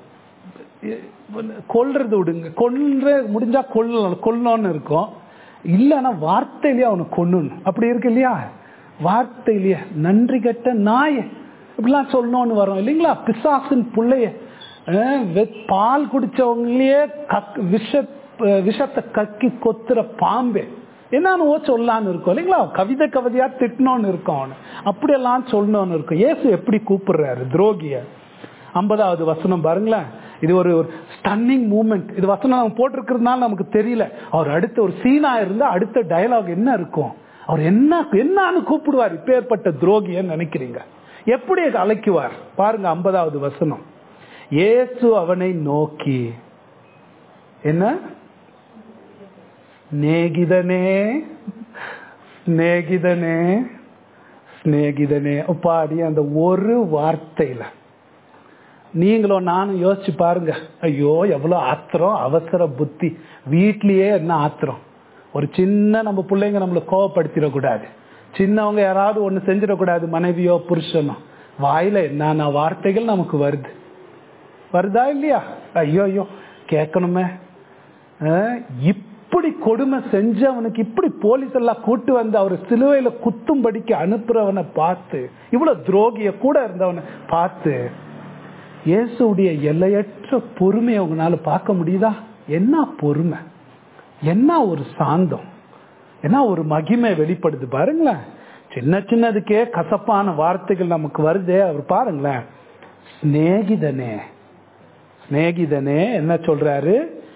கொல்றது விடுங்க கொல்ற முடிஞ்சா கொல்ல கொல்லணும்னு இருக்கும் இல்லைன்னா வார்த்தையிலேயே அவனை கொல்லணும் அப்படி இருக்கு இல்லையா வார்த்தையிலேயே நன்றி கெட்ட நாய இப்படிலாம் சொல்லணும்னு வரும் இல்லைங்களா பிசாசின் பிள்ளைய அஹ், வெ- பால் குடிச்சவங்களையே கக் விஷ விஷத்தை கக்கி கொத்துற பாம்பே என்னன்னு சொல்லலான்னு இருக்கும் இல்லைங்களா கவிதை கவிதையா திட்டணும்னு இருக்கும் அவனு அப்படியெல்லாம் சொல்லணும்னு இருக்கும் இயேசு எப்படி கூப்பிடுறாரு துரோகிய ஐம்பதாவது வசனம் பாருங்களேன் இது ஒரு ஸ்டன்னிங் மூமெண்ட் இது வசனம் நம்ம போட்டிருக்கிறதுனால நமக்கு தெரியல அவர் அடுத்த ஒரு சீனா இருந்தா அடுத்த டயலாக் என்ன இருக்கும் அவர் என்ன என்னன்னு கூப்பிடுவார் இப்பேற்பட்ட துரோகியன்னு நினைக்கிறீங்க எப்படி அழைக்குவார் பாருங்க ஐம்பதாவது வசனம் இயேசு அவனை நோக்கி என்ன ஸ்நேகிதனே ஸ்நேகிதனே ஸ்நேகிதனே பாடி அந்த ஒரு வார்த்தையில நீங்களும் நானும் யோசிச்சு பாருங்க ஐயோ எவ்வளவு ஆத்திரம் அவசர புத்தி வீட்லயே என்ன ஆத்திரம் ஒரு சின்ன நம்ம பிள்ளைங்க நம்மளை கோவப்படுத்திடக்கூடாது சின்னவங்க யாராவது ஒண்ணு செஞ்சிடக்கூடாது மனைவியோ புருஷனோ வாயில என்னென்ன வார்த்தைகள் நமக்கு வருது வருதா இல்லையா ஐயோ ஐயோ கேட்கணுமே அஹ், இப்படி கொடுமை செஞ்சவனுக்கு இப்படி போலீஸ் எல்லாம் கூட்டு வந்து அவர் சிலுவையில குத்தும்படிக்கு அனுப்புறவனை பார்த்து இவ்வளவு துரோகிய கூட இருந்தவனை பார்த்து இயேசுடைய எல்லையற்ற பொறுமையை உங்களால பார்க்க முடியுதா என்ன பொறுமை என்ன ஒரு சாந்தம் என்ன ஒரு மகிமை வெளிப்படுது பாருங்களேன் சின்ன சின்னதுக்கே கசப்பான வார்த்தைகள் நமக்கு வருதே அவர் பாருங்களேன் சிநேகிதனே சிநேகிதனே என்ன சொல்றாரு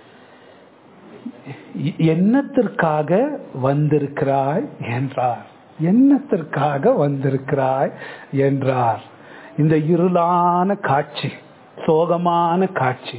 எ- என்னத்திற்காக வந்திருக்கிறாய் என்றார் என்னத்திற்காக வந்திருக்கிறாய் என்றார் இந்த இருளான காட்சி சோகமான காட்சி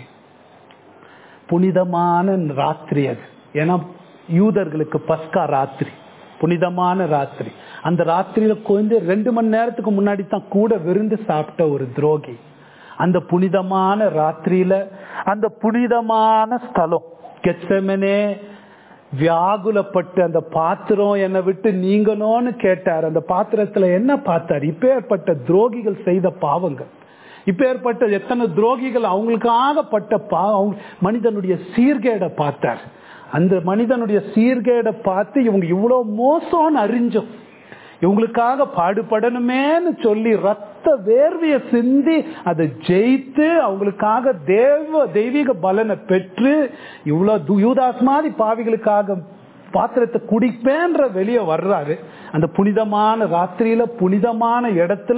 புனிதமான ராத்திரி அது ஏன்னா யூதர்களுக்கு பஸ்கா ராத்திரி புனிதமான ராத்திரி அந்த ராத்திரியில கொஞ்சம் ரெண்டு மணி நேரத்துக்கு முன்னாடி தான் கூட விருந்து சாப்பிட்ட ஒரு துரோகி அந்த புனிதமான ராத்திரியில அந்த புனிதமான ஸ்தலம் கெச்சமனே வியாகுலப்பட்டு அந்த பாத்திரம் என்னை விட்டு நீங்கணும்னு கேட்டார் அந்த பாத்திரத்துல என்ன பார்த்தார் இப்பேற்பட்ட துரோகிகள் செய்த பாவங்கள் இப்பேற்பட்ட எத்தனை துரோகிகள் அவங்களுக்காக பட்ட பா அவங்க மனிதனுடைய சீர்கேடை பார்த்தார் அந்த மனிதனுடைய சீர்கேடை பார்த்து இவங்க இவ்வளவு மோசம்னு அறிஞ்சோம் இவங்களுக்காக பாடுபடணுமேன்னு சொல்லி ரத்த வேர்வையை சிந்தி அதை ஜெயித்து அவங்களுக்காக தேவ தெய்வீக பலனை பெற்று இவ்வளவு து- யூதாஸ் மாதிரி பாவிகளுக்காக பாத்திரத்தை குடிப்பேன்ற வெளியே வர்றாரு அந்த புனிதமான ராத்திரியில புனிதமான இடத்துல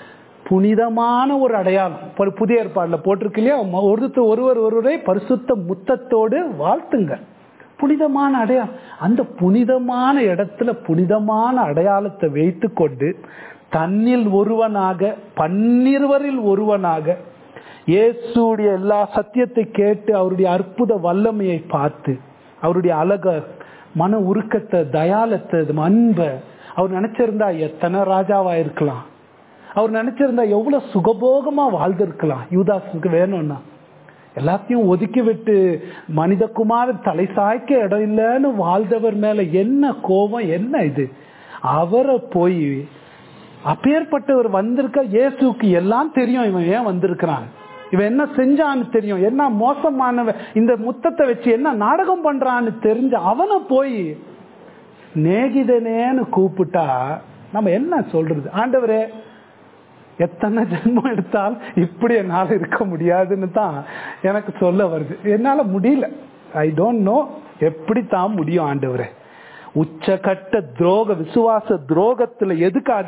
புனிதமான ஒரு அடையாளம் பு- புதிய ஏற்பாடுல போட்டிருக்கு இல்லையா ம- ஒருத்தர் ஒருவர் ஒருவரை பரிசுத்த முத்தத்தோடு வாழ்த்துங்க புனிதமான அடையாளம் அந்த புனிதமான இடத்துல புனிதமான அடையாளத்தை வைத்து கொண்டு தன்னில் ஒருவனாக பன்னிருவரில் ஒருவனாக இயேசுடைய எல்லா சத்தியத்தை கேட்டு அவருடைய அற்புத வல்லமையை பார்த்து அவருடைய அழக மன உருக்கத்தை தயாலத்தை அன்பை அவர் நினைச்சிருந்தா எத்தனை ராஜாவா இருக்கலாம் அவர் நினைச்சிருந்தா எவ்வளவு சுகபோகமா வாழ்ந்திருக்கலாம் யூதாஸுக்கு வேணும்னா எல்லாத்தையும் ஒதுக்கி விட்டு மனிதகுமாரன் தலை சாய்க்க இடம் இல்லைன்னு வாழ்ந்தவர் மேல என்ன கோபம் என்ன இது அவரை போய் அப்பேற்பட்டவர் வந்திருக்க இயேசுக்கு எல்லாம் தெரியும் இவன் ஏன் வந்திருக்கிறான் இவன் என்ன செஞ்சான்னு தெரியும் என்ன மோசமானவன் இந்த முத்தத்தை வச்சு என்ன நாடகம் பண்றான்னு தெரிஞ்ச அவனை போய் சிநேகிதனேன்னு கூப்பிட்டா நம்ம என்ன சொல்றது ஆண்டவரே எத்தனை ஜென்மம் எடுத்தால் இப்படி என்னால் இருக்க முடியாதுன்னு தான் எனக்கு சொல்ல வருது என்னால முடியல ஐ டோன்ட் நோ எப்படி தான் முடியும் ஆண்டவரே உச்சகட்ட துரோக விசுவாச துரோகத்துல எதுக்காக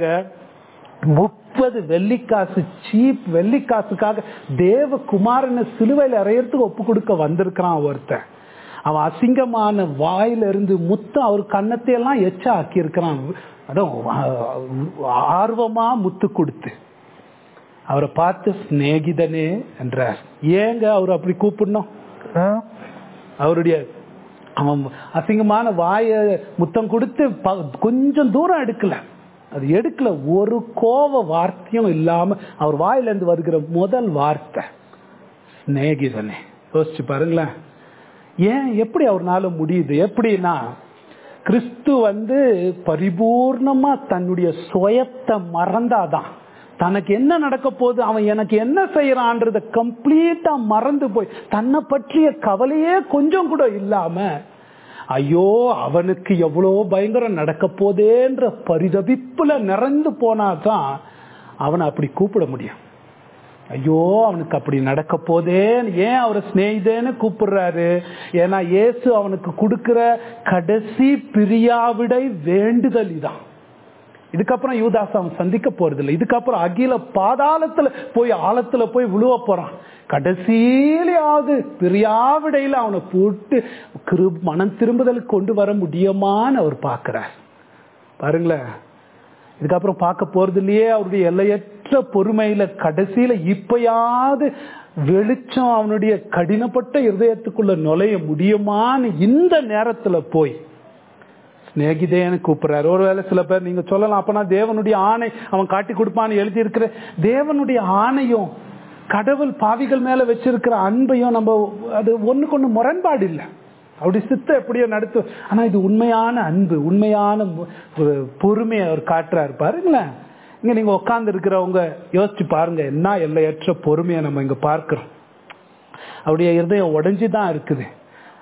முப்பது வெள்ளிக்காசு சீப் வெள்ளிக்காசுக்காக தேவ குமாரனை சிலுவையில் அறையறதுக்கு ஒப்பு கொடுக்க வந்திருக்கிறான் ஒருத்தன் அவன் அசிங்கமான வாயில இருந்து முத்தம் அவர் கன்னத்தை எல்லாம் எச்ச ஆக்கி இருக்கிறான் அதான் ஆர்வமா முத்து கொடுத்து அவரை பார்த்து சிநேகிதனே என்றார் ஏங்க அவர் அப்படி கூப்பிடணும் ஆ? அவருடைய அவன் அசிங்கமான வாய முத்தம் கொடுத்து ப- கொஞ்சம் தூரம் எடுக்கல அது எடுக்கல ஒரு கோவ வார்த்தையும் இல்லாம அவர் வாயில இருந்து வருகிற முதல் வார்த்தை சிநேகிதனே யோசிச்சு பாருங்களேன் ஏன் எப்படி அவர்னால முடியுது எப்படின்னா கிறிஸ்து வந்து பரிபூர்ணமா தன்னுடைய சுயத்தை மறந்தாதான் தனக்கு என்ன நடக்க போகுது அவன் எனக்கு என்ன செய்யறான்றத கம்ப்ளீட்டா மறந்து போய் தன்னை பற்றிய கவலையே கொஞ்சம் கூட இல்லாம ஐயோ அவனுக்கு எவ்வளோ பயங்கரம் நடக்க போதேன்ற பரிதவிப்புல நிறைந்து போனாதான் அவனை அப்படி கூப்பிட முடியும் ஐயோ அவனுக்கு அப்படி நடக்க போதேன்னு ஏன் அவரை சிநேகிதேன்னு கூப்பிடுறாரு ஏன்னா இயேசு அவனுக்கு கொடுக்கிற கடைசி பிரியாவிடை வேண்டுதல் இதான் இதுக்கப்புறம் யூதாஸ் அவன் சந்திக்க போறது இல்லை இதுக்கப்புறம் அகில பாதாளத்துல போய் ஆழத்துல போய் விழுவ போறான் கடைசியிலாவது பிரியாவிடையில அவனை போட்டு கிரு மனம் திரும்புதலுக்கு கொண்டு வர முடியுமான்னு அவர் பார்க்கிறார் பாருங்களேன் இதுக்கப்புறம் பார்க்க போறது இல்லையே அவருடைய எல்லையற்ற பொறுமையில கடைசியில இப்பயாவது வெளிச்சம் அவனுடைய கடினப்பட்ட இருதயத்துக்குள்ள நுழைய முடியுமான்னு இந்த நேரத்துல போய் சிநேகிதேன்னு கூப்பிடுறாரு ஒருவேளை சில பேர் நீங்க சொல்லலாம் அப்பனா தேவனுடைய ஆணை அவன் காட்டி கொடுப்பான்னு எழுதி இருக்கிற தேவனுடைய ஆணையும் கடவுள் பாவிகள் மேல வச்சிருக்கிற அன்பையும் நம்ம அது ஒண்ணுக்கு ஒண்ணு முரண்பாடு இல்லை அப்படி சித்த எப்படியோ நடத்து ஆனா இது உண்மையான அன்பு உண்மையான ஒரு பொறுமையை அவர் காட்டுறாரு பாருங்களேன் இங்க நீங்க உட்கார்ந்து இருக்கிறவங்க யோசிச்சு பாருங்க என்ன எல்லையற்ற பொறுமையை நம்ம இங்க பார்க்கிறோம் அவருடைய இருதயம் உடைஞ்சு தான் இருக்குது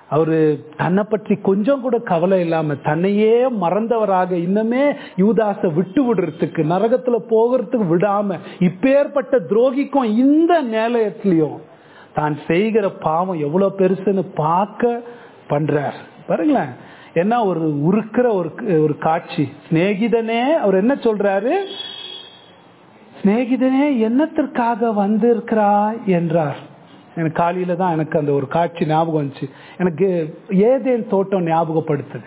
அவரு தன்னை பற்றி கொஞ்சம் கூட கவலை இல்லாம தன்னையே மறந்தவராக இன்னமே யூதாச விட்டு விடுறதுக்கு நரகத்துல போகிறதுக்கு விடாம இப்பேற்பட்ட துரோகிக்கும் இந்த நிலையத்திலையும் தான் செய்கிற பாவம் எவ்வளவு பெருசுன்னு பார்க்க பண்றார் பாருங்களேன் என்ன ஒரு உருக்கிற ஒரு ஒரு காட்சி சிநேகிதனே அவர் என்ன சொல்றாரு சிநேகிதனே என்னத்திற்காக வந்திருக்கிறாய் என்றார் எனக்கு காலையில தான் எனக்கு அந்த ஒரு காட்சி ஞாபகம் வந்துச்சு எனக்கு ஏதேன் தோட்டம் ஞாபகப்படுத்துது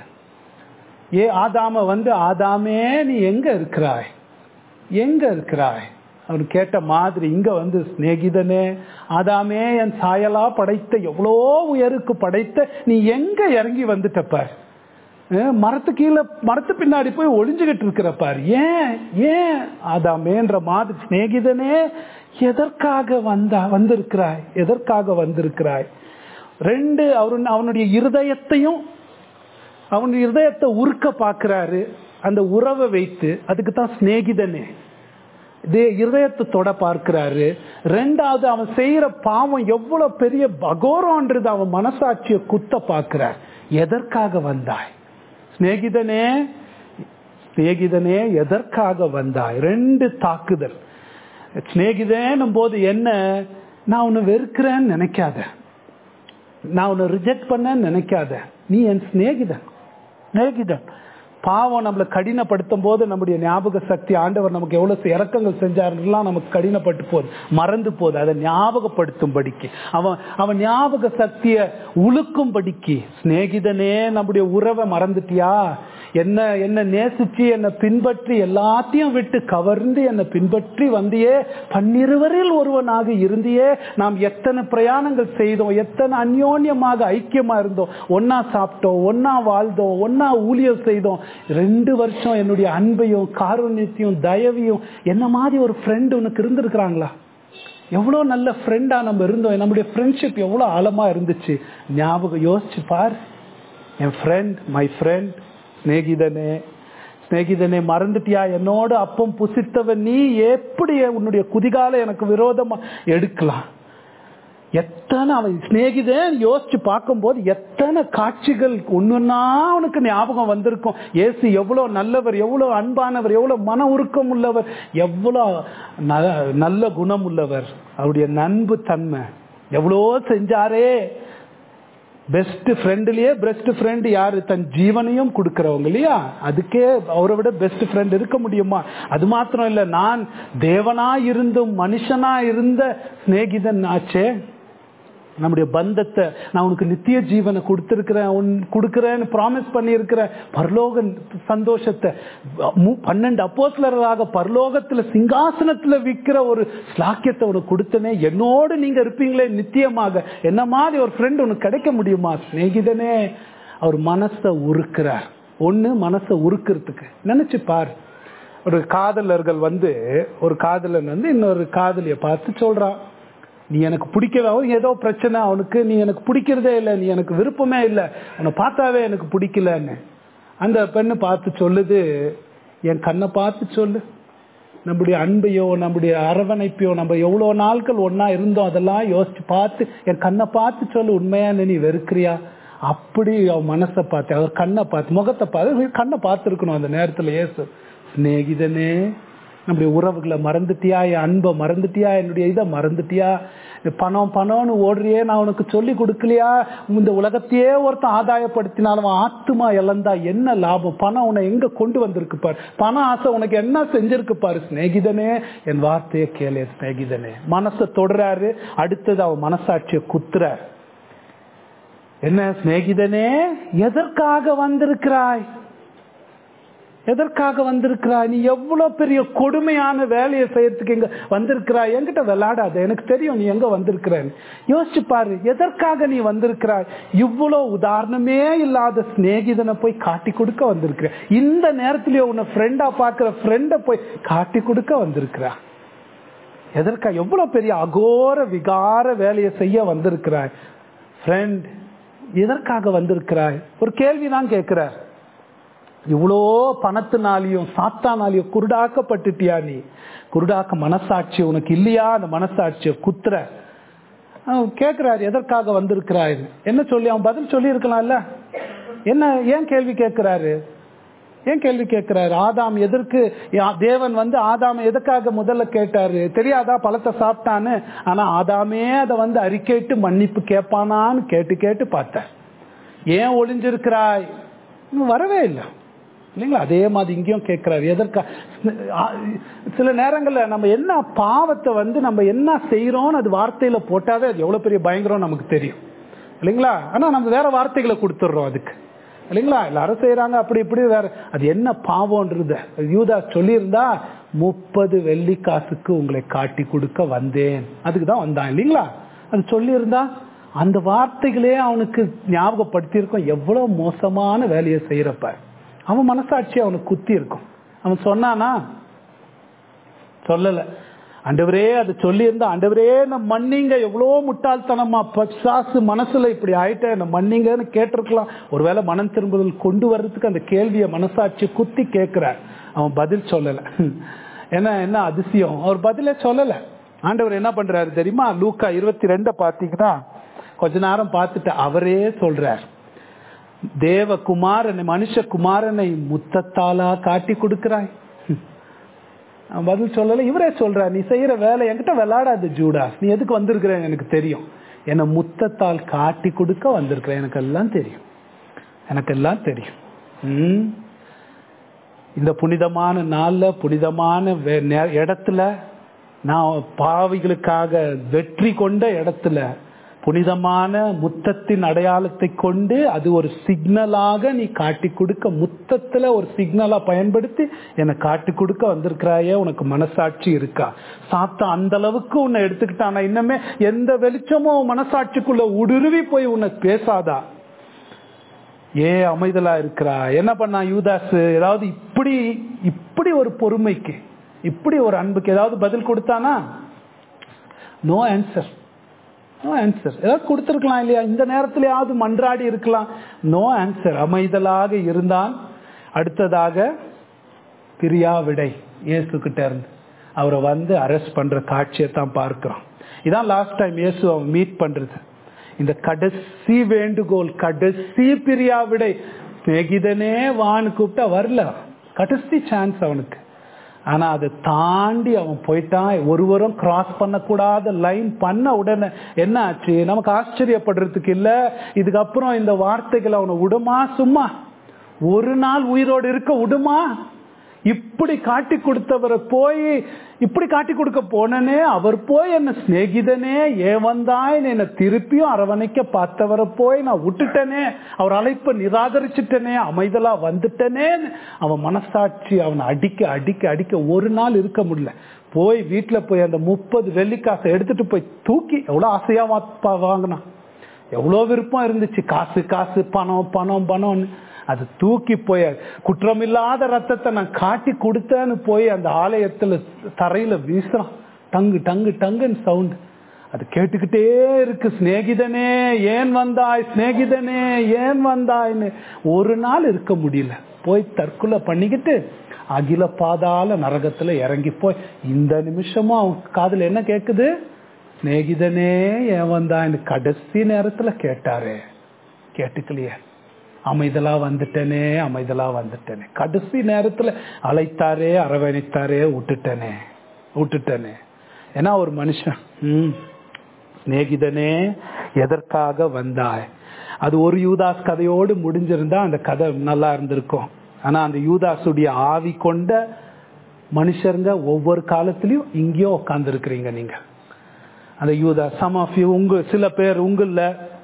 ஏ ஆதாம வந்து ஆதாமே நீ எங்க இருக்கிறாய் எங்க இருக்கிறாய் அவர் கேட்ட மாதிரி இங்க வந்து சிநேகிதனே ஆதாமே என் சாயலா படைத்த எவ்வளோ உயருக்கு படைத்த நீ எங்க இறங்கி வந்துட்ட பார் அஹ் மரத்து கீழே மரத்து பின்னாடி போய் ஒளிஞ்சுகிட்டு இருக்கிற பார் ஏன் ஏன் ஆதாமேன்ற மாதிரி சிநேகிதனே எதற்காக வந்தா வந்திருக்கிறாய் எதற்காக வந்திருக்கிறாய் ரெண்டு அவரு அவனுடைய இருதயத்தையும் அவனுடைய இருதயத்தை உருக்க பார்க்கிறாரு அந்த உறவை வைத்து அதுக்கு தான் சிநேகிதனே இதே இருதயத்தை தொட பார்க்கிறாரு ரெண்டாவது அவன் செய்யற பாவம் எவ்வளவு பெரிய பகோரம்ன்றது அவன் மனசாட்சியை குத்த பார்க்கிறார் எதற்காக வந்தாய் சிநேகிதனே சிநேகிதனே எதற்காக வந்தாய் ரெண்டு தாக்குதல் சிநேகிதேன்னும் போது என்ன நான் உன்னை வெறுக்கிறேன்னு நினைக்காத நான் உன்னை ரிஜெக்ட் பண்ணேன்னு நினைக்காத நீ என் சிநேகிதன் சிநேகிதன் பாவம் நம்மளை கடினப்படுத்தும் போது நம்முடைய ஞாபக சக்தி ஆண்டவர் நமக்கு எவ்வளவு இறக்கங்கள் செஞ்சாருலாம் நமக்கு கடினப்பட்டு போகுது மறந்து போகுது அதை ஞாபகப்படுத்தும்படிக்கு அவன் அவன் ஞாபக சக்தியை உழுக்கும்படிக்கு சிநேகிதனே நம்முடைய உறவை மறந்துட்டியா என்ன என்ன நேசிச்சு என்னை பின்பற்றி எல்லாத்தையும் விட்டு கவர்ந்து என்னை பின்பற்றி வந்தியே பன்னிருவரில் ஒருவனாக இருந்தியே நாம் எத்தனை பிரயாணங்கள் செய்தோம் எத்தனை அந்யோன்யமாக ஐக்கியமா இருந்தோம் ஒன்னா சாப்பிட்டோம் ஒன்னா வாழ்ந்தோம் ஒன்னா ஊழியம் செய்தோம் ரெண்டு வருஷம் என்னுடைய அன்பையும் காருண்யத்தையும் தயவையும் என்ன மாதிரி ஒரு ஃப்ரெண்டு உனக்கு இருந்திருக்கிறாங்களா எவ்வளோ நல்ல ஃப்ரெண்டா நம்ம இருந்தோம் நம்முடைய ஃப்ரெண்ட்ஷிப் எவ்வளோ ஆழமா இருந்துச்சு ஞாபகம் யோசிச்சு பார் என் ஃப்ரெண்ட் மை ஃப்ரெண்ட் சிநேகிதனே சிநேகிதனே மறந்துட்டியா என்னோட அப்பம் புசித்தவன் நீ எப்படி உன்னுடைய குதிகால எனக்கு விரோதமா எடுக்கலாம் எத்தனை அவன் சிநேகிதன் யோசிச்சு பார்க்கும்போது எத்தனை காட்சிகள் ஒண்ணுன்னா அவனுக்கு ஞாபகம் வந்திருக்கும் ஏசு எவ்வளவு நல்லவர் எவ்வளவு அன்பானவர் எவ்வளவு மன உருக்கம் உள்ளவர் எவ்வளவு ந- நல்ல குணம் உள்ளவர் அவருடைய நண்பு தன்மை எவ்வளோ செஞ்சாரே பெஸ்ட் ஃப்ரெண்ட்லயே பெஸ்ட் ஃப்ரெண்ட் யாரு தன் ஜீவனையும் கொடுக்கறவங்க இல்லையா அதுக்கே அவரை விட பெஸ்ட் ஃப்ரெண்ட் இருக்க முடியுமா அது மாத்திரம் இல்ல நான் தேவனா இருந்தும் மனுஷனா இருந்த சிநேகிதன் ஆச்சே நம்முடைய பந்தத்தை நான் உனக்கு நித்திய ஜீவனை கொடுத்திருக்கிறேன் உன் கொடுக்கிறேன்னு ப்ராமிஸ் பண்ணியிருக்கிற பரலோக சந்தோஷத்தை மு- பன்னெண்டு அப்போஸ்லராக பரலோகத்துல சிங்காசனத்துல விற்கிற ஒரு ஸ்லாக்கியத்தை உனக்கு கொடுத்தனே என்னோடு நீங்க இருப்பீங்களே நித்தியமாக என்ன மாதிரி ஒரு ஃப்ரெண்ட் உனக்கு கிடைக்க முடியுமா சிநேகிதனே அவர் மனசை உருக்குறார் ஒண்ணு மனசை உருக்குறதுக்கு நினைச்சு பார் ஒரு காதலர்கள் வந்து ஒரு காதலன் வந்து இன்னொரு காதலியை பார்த்து சொல்றான் நீ எனக்கு பிடிக்கல அவன் ஏதோ பிரச்சனை அவனுக்கு நீ எனக்கு பிடிக்கிறதே இல்லை நீ எனக்கு விருப்பமே இல்லை உன்னை பார்த்தாவே எனக்கு பிடிக்கலன்னு அந்த பெண்ணு பார்த்து சொல்லுது என் கண்ணை பார்த்து சொல்லு நம்முடைய அன்பையோ நம்முடைய அரவணைப்பையோ நம்ம எவ்வளோ நாட்கள் ஒண்ணா இருந்தோம் அதெல்லாம் யோசிச்சு பார்த்து என் கண்ணை பார்த்து சொல்லு உண்மையா நீ வெறுக்கிறியா அப்படி அவன் மனசை பார்த்து அவர் கண்ணை பார்த்து முகத்தை பார்த்து கண்ணை பார்த்துருக்கணும் அந்த நேரத்துல ஏசு சிநேகிதனே நம்முடைய உறவுகளை மறந்துட்டியா என் அன்பை மறந்துட்டியா என்னுடைய இதை மறந்துட்டியா இந்த பணம் பணம்னு ஓடுறியே நான் உனக்கு சொல்லி கொடுக்கலையா இந்த உலகத்தையே ஒருத்தன் ஆதாயப்படுத்தினாலும் அவன் ஆத்துமா இழந்தா என்ன லாபம் பணம் உன்னை எங்க கொண்டு வந்திருக்கு பாரு பண ஆசை உனக்கு என்ன செஞ்சிருக்கு பாரு சிநேகிதனே என் வார்த்தையை கேளு சிநேகிதனே மனசை தொடுறாரு அடுத்தது அவன் மனசாட்சியை குத்துறார் என்ன சிநேகிதனே எதற்காக வந்திருக்கிறாய் எதற்காக வந்திருக்கிறாய் நீ எவ்வளவு பெரிய கொடுமையான வேலையை செய்யறதுக்கு எங்க வந்திருக்கிறாய் என்கிட்ட விளையாடாத எனக்கு தெரியும் நீ எங்க வந்திருக்கிறன்னு யோசிச்சு பாரு எதற்காக நீ வந்திருக்கிறாய் இவ்வளவு உதாரணமே இல்லாத சிநேகிதனை போய் காட்டி கொடுக்க வந்திருக்கிற இந்த நேரத்திலேயே உன்னை ஃப்ரெண்டா பாக்குற ஃப்ரெண்ட போய் காட்டி கொடுக்க வந்திருக்கிறா எதற்கா எவ்வளவு பெரிய அகோர விகார வேலையை செய்ய வந்திருக்கிறாய் ஃப்ரெண்ட் எதற்காக வந்திருக்கிறாய் ஒரு கேள்வி தான் கேட்கிறார் இவ்வளோ பணத்தினாலையும் சாத்தானாலையும் குருடாக்கப்பட்டுட்டியா நீ குருடாக்க மனசாட்சி உனக்கு இல்லையா அந்த மனசாட்சியை குத்துற அவன் கேட்கிறாரு எதற்காக வந்திருக்கிறாரு என்ன சொல்லி அவன் பதில் சொல்லி இருக்கலாம்ல என்ன ஏன் கேள்வி கேட்கிறாரு ஏன் கேள்வி கேட்கிறாரு ஆதாம் எதற்கு யா- தேவன் வந்து ஆதாம் எதுக்காக முதல்ல கேட்டாரு தெரியாதா பழத்தை சாப்பிட்டான்னு ஆனா ஆதாமே அதை வந்து அறிக்கைட்டு மன்னிப்பு கேட்பானான்னு கேட்டு கேட்டு பார்த்தேன் ஏன் ஒளிஞ்சிருக்கிறாய் இன்னும் வரவே இல்லை இல்லைங்களா அதே மாதிரி இங்கேயும் கேட்கிறாரு எதற்கா ஆ- சில நேரங்களில் நம்ம என்ன பாவத்தை வந்து நம்ம என்ன செய்யறோம்னு அது வார்த்தையில போட்டாவே அது எவ்வளவு பெரிய பயங்கரம் நமக்கு தெரியும் இல்லைங்களா ஆனா நம்ம வேற வார்த்தைகளை கொடுத்துடுறோம் அதுக்கு இல்லைங்களா எல்லாரும் செய்யறாங்க அப்படி இப்படி வேற அது என்ன பாவம்ன்றது யூதா சொல்லியிருந்தா முப்பது வெள்ளி காசுக்கு உங்களை காட்டி கொடுக்க வந்தேன் அதுக்கு தான் வந்தான் இல்லைங்களா அது சொல்லியிருந்தா அந்த வார்த்தைகளே அவனுக்கு ஞாபகப்படுத்தியிருக்கும் எவ்வளவு மோசமான வேலையை செய்யறப்ப அவன் மனசாட்சி அவனுக்கு குத்தி இருக்கும் அவன் சொன்னானா சொல்லல ஆண்டவரே அது சொல்லியிருந்தா ஆண்டவரே என்ன மன்னிங்க எவ்வளோ முட்டாள்தனமா பசாசு மனசுல இப்படி ஆயிட்டேன் என்ன மன்னிங்கன்னு கேட்டிருக்கலாம் ஒருவேளை மனம் திரும்புதல் கொண்டு வர்றதுக்கு அந்த கேள்வியை மனசாட்சி குத்தி கேட்கிறார் அவன் பதில் சொல்லல என்ன என்ன அதிசயம் அவர் பதிலே சொல்லல ஆண்டவர் என்ன பண்றாரு தெரியுமா லூக்கா இருபத்தி ரெண்ட பாத்தீங்கன்னா கொஞ்ச நேரம் பார்த்துட்டு அவரே சொல்றார் தேவகுமாரனை மனுஷகுமாரனை முத்தத்தாலா காட்டி கொடுக்கிறாய் அவன் பதில் சொல்லல இவரே சொல்றார் நீ செய்யற வேலை என்கிட்ட விளையாடாது ஜூடா நீ எதுக்கு வந்திருக்கிற எனக்கு தெரியும் என்னை முத்தத்தால் காட்டி கொடுக்க வந்திருக்கிற எனக்கு எல்லாம் தெரியும் எனக்கு எல்லாம் தெரியும் ம். இந்த புனிதமான நாள்ல புனிதமான வே- நே- இடத்துல நான் பாவிகளுக்காக வெற்றி கொண்ட இடத்துல புனிதமான முத்தத்தின் அடையாளத்தை கொண்டு அது ஒரு சிக்னலாக நீ காட்டி கொடுக்க முத்தத்துல ஒரு சிக்னலா பயன்படுத்தி என்னை காட்டி கொடுக்க வந்திருக்கிறாயே உனக்கு மனசாட்சி இருக்கா சாத்தா அந்த அளவுக்கு உன்னை எடுத்துக்கிட்டானா இன்னமே எந்த வெளிச்சமும் உன் மனசாட்சிக்குள்ள உடுருவி போய் உன்னை பேசாதா ஏ அமைதலா இருக்கிறா என்ன பண்ணா யூதாஸ் ஏதாவது இப்படி இப்படி ஒரு பொறுமைக்கு இப்படி ஒரு அன்புக்கு ஏதாவது பதில் கொடுத்தானா நோ ஆன்சர் நோ ஆன்சர் ஏதாவது கொடுத்துருக்கலாம் இல்லையா இந்த நேரத்திலேயாவது மன்றாடி இருக்கலாம் நோ ஆன்சர் அமைதலாக இருந்தான் அடுத்ததாக பிரியா விடை இயேசு கிட்ட இருந்து அவரை வந்து அரெஸ்ட் பண்ற காட்சியை தான் பார்க்கிறோம் இதான் லாஸ்ட் டைம் இயேசு அவன் மீட் பண்றது இந்த கடைசி வேண்டுகோள் கடைசி பிரியா விடை சிநேகிதனே வான்னு கூப்பிட்டா வரல கடைசி சான்ஸ் அவனுக்கு ஆனா அதை தாண்டி அவன் போயிட்டான் ஒருவரும் கிராஸ் பண்ணக்கூடாத லைன் பண்ண உடனே என்ன ஆச்சு நமக்கு ஆச்சரியப்படுறதுக்கு இல்ல இதுக்கப்புறம் இந்த வார்த்தைகள் அவனை விடுமா சும்மா ஒரு நாள் உயிரோடு இருக்க விடுமா இப்படி காட்டி கொடுத்தவரை போய் இப்படி காட்டி கொடுக்க போனனே அவர் போய் என்ன சிநேகிதனே ஏன் வந்தாய் என்னை திருப்பியும் அரவணைக்க பார்த்தவரை போய் நான் விட்டுட்டனே அவர் அழைப்பை நிராகரிச்சுட்டனே அமைதலா வந்துட்டனே அவன் மனசாட்சி அவனை அடிக்க அடிக்க அடிக்க ஒரு நாள் இருக்க முடியல போய் வீட்டுல போய் அந்த முப்பது வெள்ளிக்காசை எடுத்துட்டு போய் தூக்கி எவ்வளவு ஆசையா வா- வாங்கினான் எவ்வளோ விருப்பம் இருந்துச்சு காசு காசு பணம் பணம் பணம்னு அது தூக்கி போய் குற்றமில்லாத ரத்தத்தை நான் காட்டி கொடுத்தேன்னு போய் அந்த ஆலயத்துல தரையில வீசுறான் டங்கு டங்கு டங்குன்னு சவுண்ட் அது கேட்டுக்கிட்டே இருக்கு சிநேகிதனே ஏன் வந்தாய் சிநேகிதனே ஏன் வந்தாய்ன்னு ஒரு நாள் இருக்க முடியல போய் தற்கொலை பண்ணிக்கிட்டு அகில பாதாள நரகத்துல இறங்கி போய் இந்த நிமிஷமும் அவன் காதுல என்ன கேக்குது சிநேகிதனே ஏன் வந்தான்னு கடைசி நேரத்துல கேட்டாரே கேட்டுக்கலையே அமைதலா வந்துட்டனே அமைதலா வந்துட்டனே கடைசி நேரத்துல அழைத்தாரே அரவணைத்தாரே விட்டுட்டனே விட்டுட்டனே ஏன்னா ஒரு மனுஷன் ம் சிநேகிதனே எதற்காக வந்தாய் அது ஒரு யூதாஸ் கதையோடு முடிஞ்சிருந்தா அந்த கதை நல்லா இருந்திருக்கும் ஆனா அந்த யூதாசுடைய ஆவி கொண்ட மனுஷருங்க ஒவ்வொரு காலத்திலயும் இங்கேயோ உட்கார்ந்து இருக்கிறீங்க நீங்க அந்த யூதா சம் ஆஃப் யூ உங்க சில பேர் உங்கள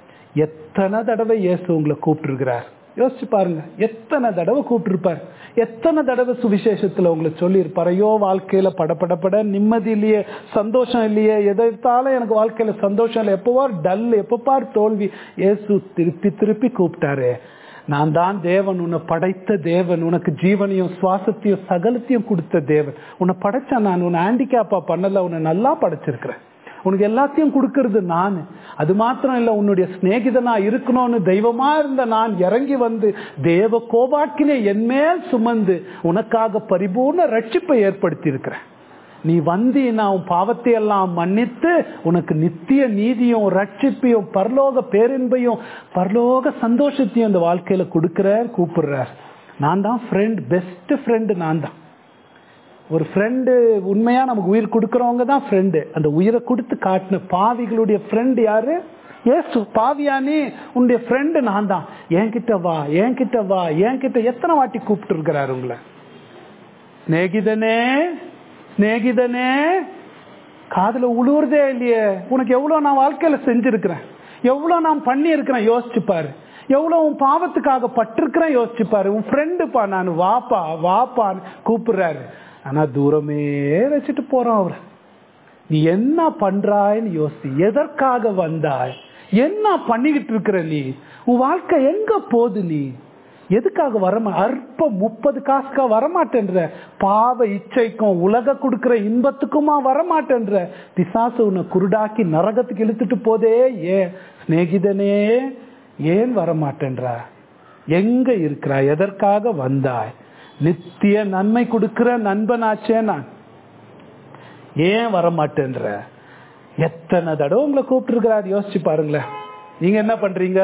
எத்தனை தடவை இயேசு உங்களை கூப்பிட்டுருக்கிறார் யோசிச்சு பாருங்க எத்தனை தடவை கூப்பிட்டுருப்பார் எத்தனை தடவை சுவிசேஷத்துல உங்களை சொல்லியிருப்பார் ஐயோ வாழ்க்கையில படபடபட நிம்மதி இல்லையே சந்தோஷம் இல்லையே எதைத்தாலும் எனக்கு வாழ்க்கையில சந்தோஷம் இல்லை எப்போவார் டல் எப்பப்பார் தோல்வி இயேசு திருப்பி திருப்பி கூப்பிட்டாரு நான் தான் தேவன் உன்னை படைத்த தேவன் உனக்கு ஜீவனையும் சுவாசத்தையும் சகலத்தையும் கொடுத்த தேவன் உன்னை படைச்சேன் நான் உன்னை ஹேண்டிகேப்பா பண்ணல உன்னை நல்லா படைச்சிருக்கிறேன் உனக்கு எல்லாத்தையும் கொடுக்கறது நான் அது மாத்திரம் இல்ல உன்னுடைய சிநேகிதனா இருக்கணும்னு தெய்வமா இருந்த நான் இறங்கி வந்து தேவ கோபாக்கினை என்மேல் சுமந்து உனக்காக பரிபூர்ண ரட்சிப்பை ஏற்படுத்தி இருக்கிறேன் நீ வந்தீன்னா உன் பாவத்தை எல்லாம் மன்னித்து உனக்கு நித்திய நீதியும் ரட்சிப்பையும் பரலோக பேரின்பையும் பரலோக சந்தோஷத்தையும் இந்த வாழ்க்கையில கொடுக்கிறார் கூப்பிடுறார் நான் தான் ஃப்ரெண்ட் பெஸ்ட் ஃப்ரெண்டு நான் தான் ஒரு ஃப்ரெண்டு உண்மையா நமக்கு உயிர் கொடுக்கறவங்க தான் ஃப்ரெண்டு அந்த உயிரை கொடுத்து காட்டின பாவிகளுடைய ஃப்ரெண்ட் யாரு ஏசு பாவியானே உன்னுடைய ஃப்ரெண்டு நான் தான் என்கிட்ட வா என்கிட்ட வா என்கிட்ட எத்தனை வாட்டி கூப்பிட்டு இருக்கிறாரு உங்களை சிநேகிதனே சிநேகிதனே காதுல உழுவுறதே இல்லையே உனக்கு எவ்வளவு நான் வாழ்க்கையில செஞ்சிருக்கிறேன் எவ்வளவு நான் பண்ணி இருக்கிறேன் யோசிச்சு பாரு எவ்வளவு உன் பாவத்துக்காக பட்டிருக்கிறேன் யோசிச்சு பாரு உன் ஃப்ரெண்டுப்பா நான் வாப்பா வாப்பான்னு கூப்பிடுறாரு ஆனா தூரமே வச்சுட்டு போறோம் அவர் நீ என்ன பண்றாய்ன்னு யோசி எதற்காக வந்தாய் என்ன பண்ணிக்கிட்டு இருக்கிற நீ உன் வாழ்க்கை எங்க போகுது நீ எதுக்காக வரமா அற்ப முப்பது காசுக்கா வரமாட்டேன்ற பாவ இச்சைக்கும் உலக கொடுக்கிற இன்பத்துக்குமா வரமாட்டேன்ற பிசாசு உன்னை குருடாக்கி நரகத்துக்கு இழுத்துட்டு போதே ஏன் சிநேகிதனே ஏன் வரமாட்டேன்ற எங்க இருக்கிறா எதற்காக வந்தாய் நித்திய நன்மை கொடுக்கிற நண்பனாச்சே நான் ஏன் வரமாட்டேன்ற எத்தனை தடவை உங்களை கூப்பிட்டு இருக்கிறார் யோசிச்சு பாருங்களேன் நீங்க என்ன பண்றீங்க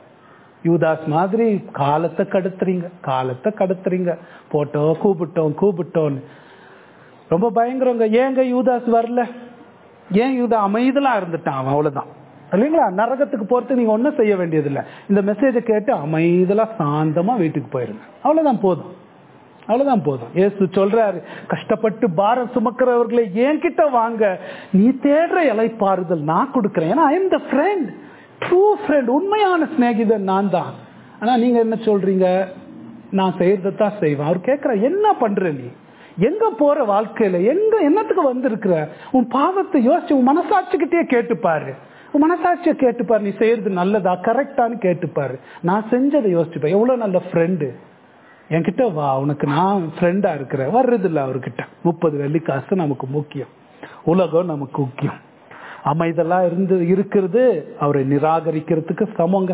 யூதாஸ் மாதிரி காலத்தை கடத்துறீங்க காலத்தை கடத்துறீங்க போட்டோம் கூப்பிட்டோம் கூப்பிட்டோன்னு ரொம்ப பயங்கரங்க ஏங்க யூதாஸ் வரல ஏன் யூதா அமைதலா இருந்துட்டான் அவன் அவ்வளவுதான் இல்லைங்களா நரகத்துக்கு போறது நீங்க ஒன்றும் செய்ய வேண்டியதில்லை இந்த மெசேஜை கேட்டு அமைதலா சாந்தமா வீட்டுக்கு போயிருங்க அவ்வளவுதான் போதும் அவ்வளவுதான் போதும் ஏசு சொல்றாரு கஷ்டப்பட்டு பாரம் சுமக்கிறவர்களை என்கிட்ட வாங்க நீ தேடுற இலைப்பாறுதல் நான் கொடுக்கிறேன் ஏன்னா I am the friend true friend உண்மையான சிநேகிதன் நான் தான் ஆனா நீங்க என்ன சொல்றீங்க நான் செய்யறதை தான் செய்வேன் அவர் கேட்கிற என்ன பண்ற நீ எங்க போற வாழ்க்கையில எங்க என்னத்துக்கு வந்திருக்கிற உன் பாவத்தை யோசிச்சு உன் மனசாட்சிக்கிட்டே கேட்டுப்பாரு உன் மனசாட்சியை கேட்டுப்பாரு நீ செய்யறது நல்லதா கரெக்டான்னு கேட்டுப்பாரு நான் செஞ்சதை யோசிச்சுப்பேன் எவ்வளவு நல்ல ஃப்ரெண்டு என்கிட்ட வா உனக்கு நான் ஃப்ரெண்டா இருக்கிறேன் வர்றது இல்லை அவர்கிட்ட முப்பது வெள்ளி காசு நமக்கு முக்கியம் உலகம் நமக்கு முக்கியம் அமைதலா இருந்து இருக்கிறது அவரை நிராகரிக்கிறதுக்கு சமங்க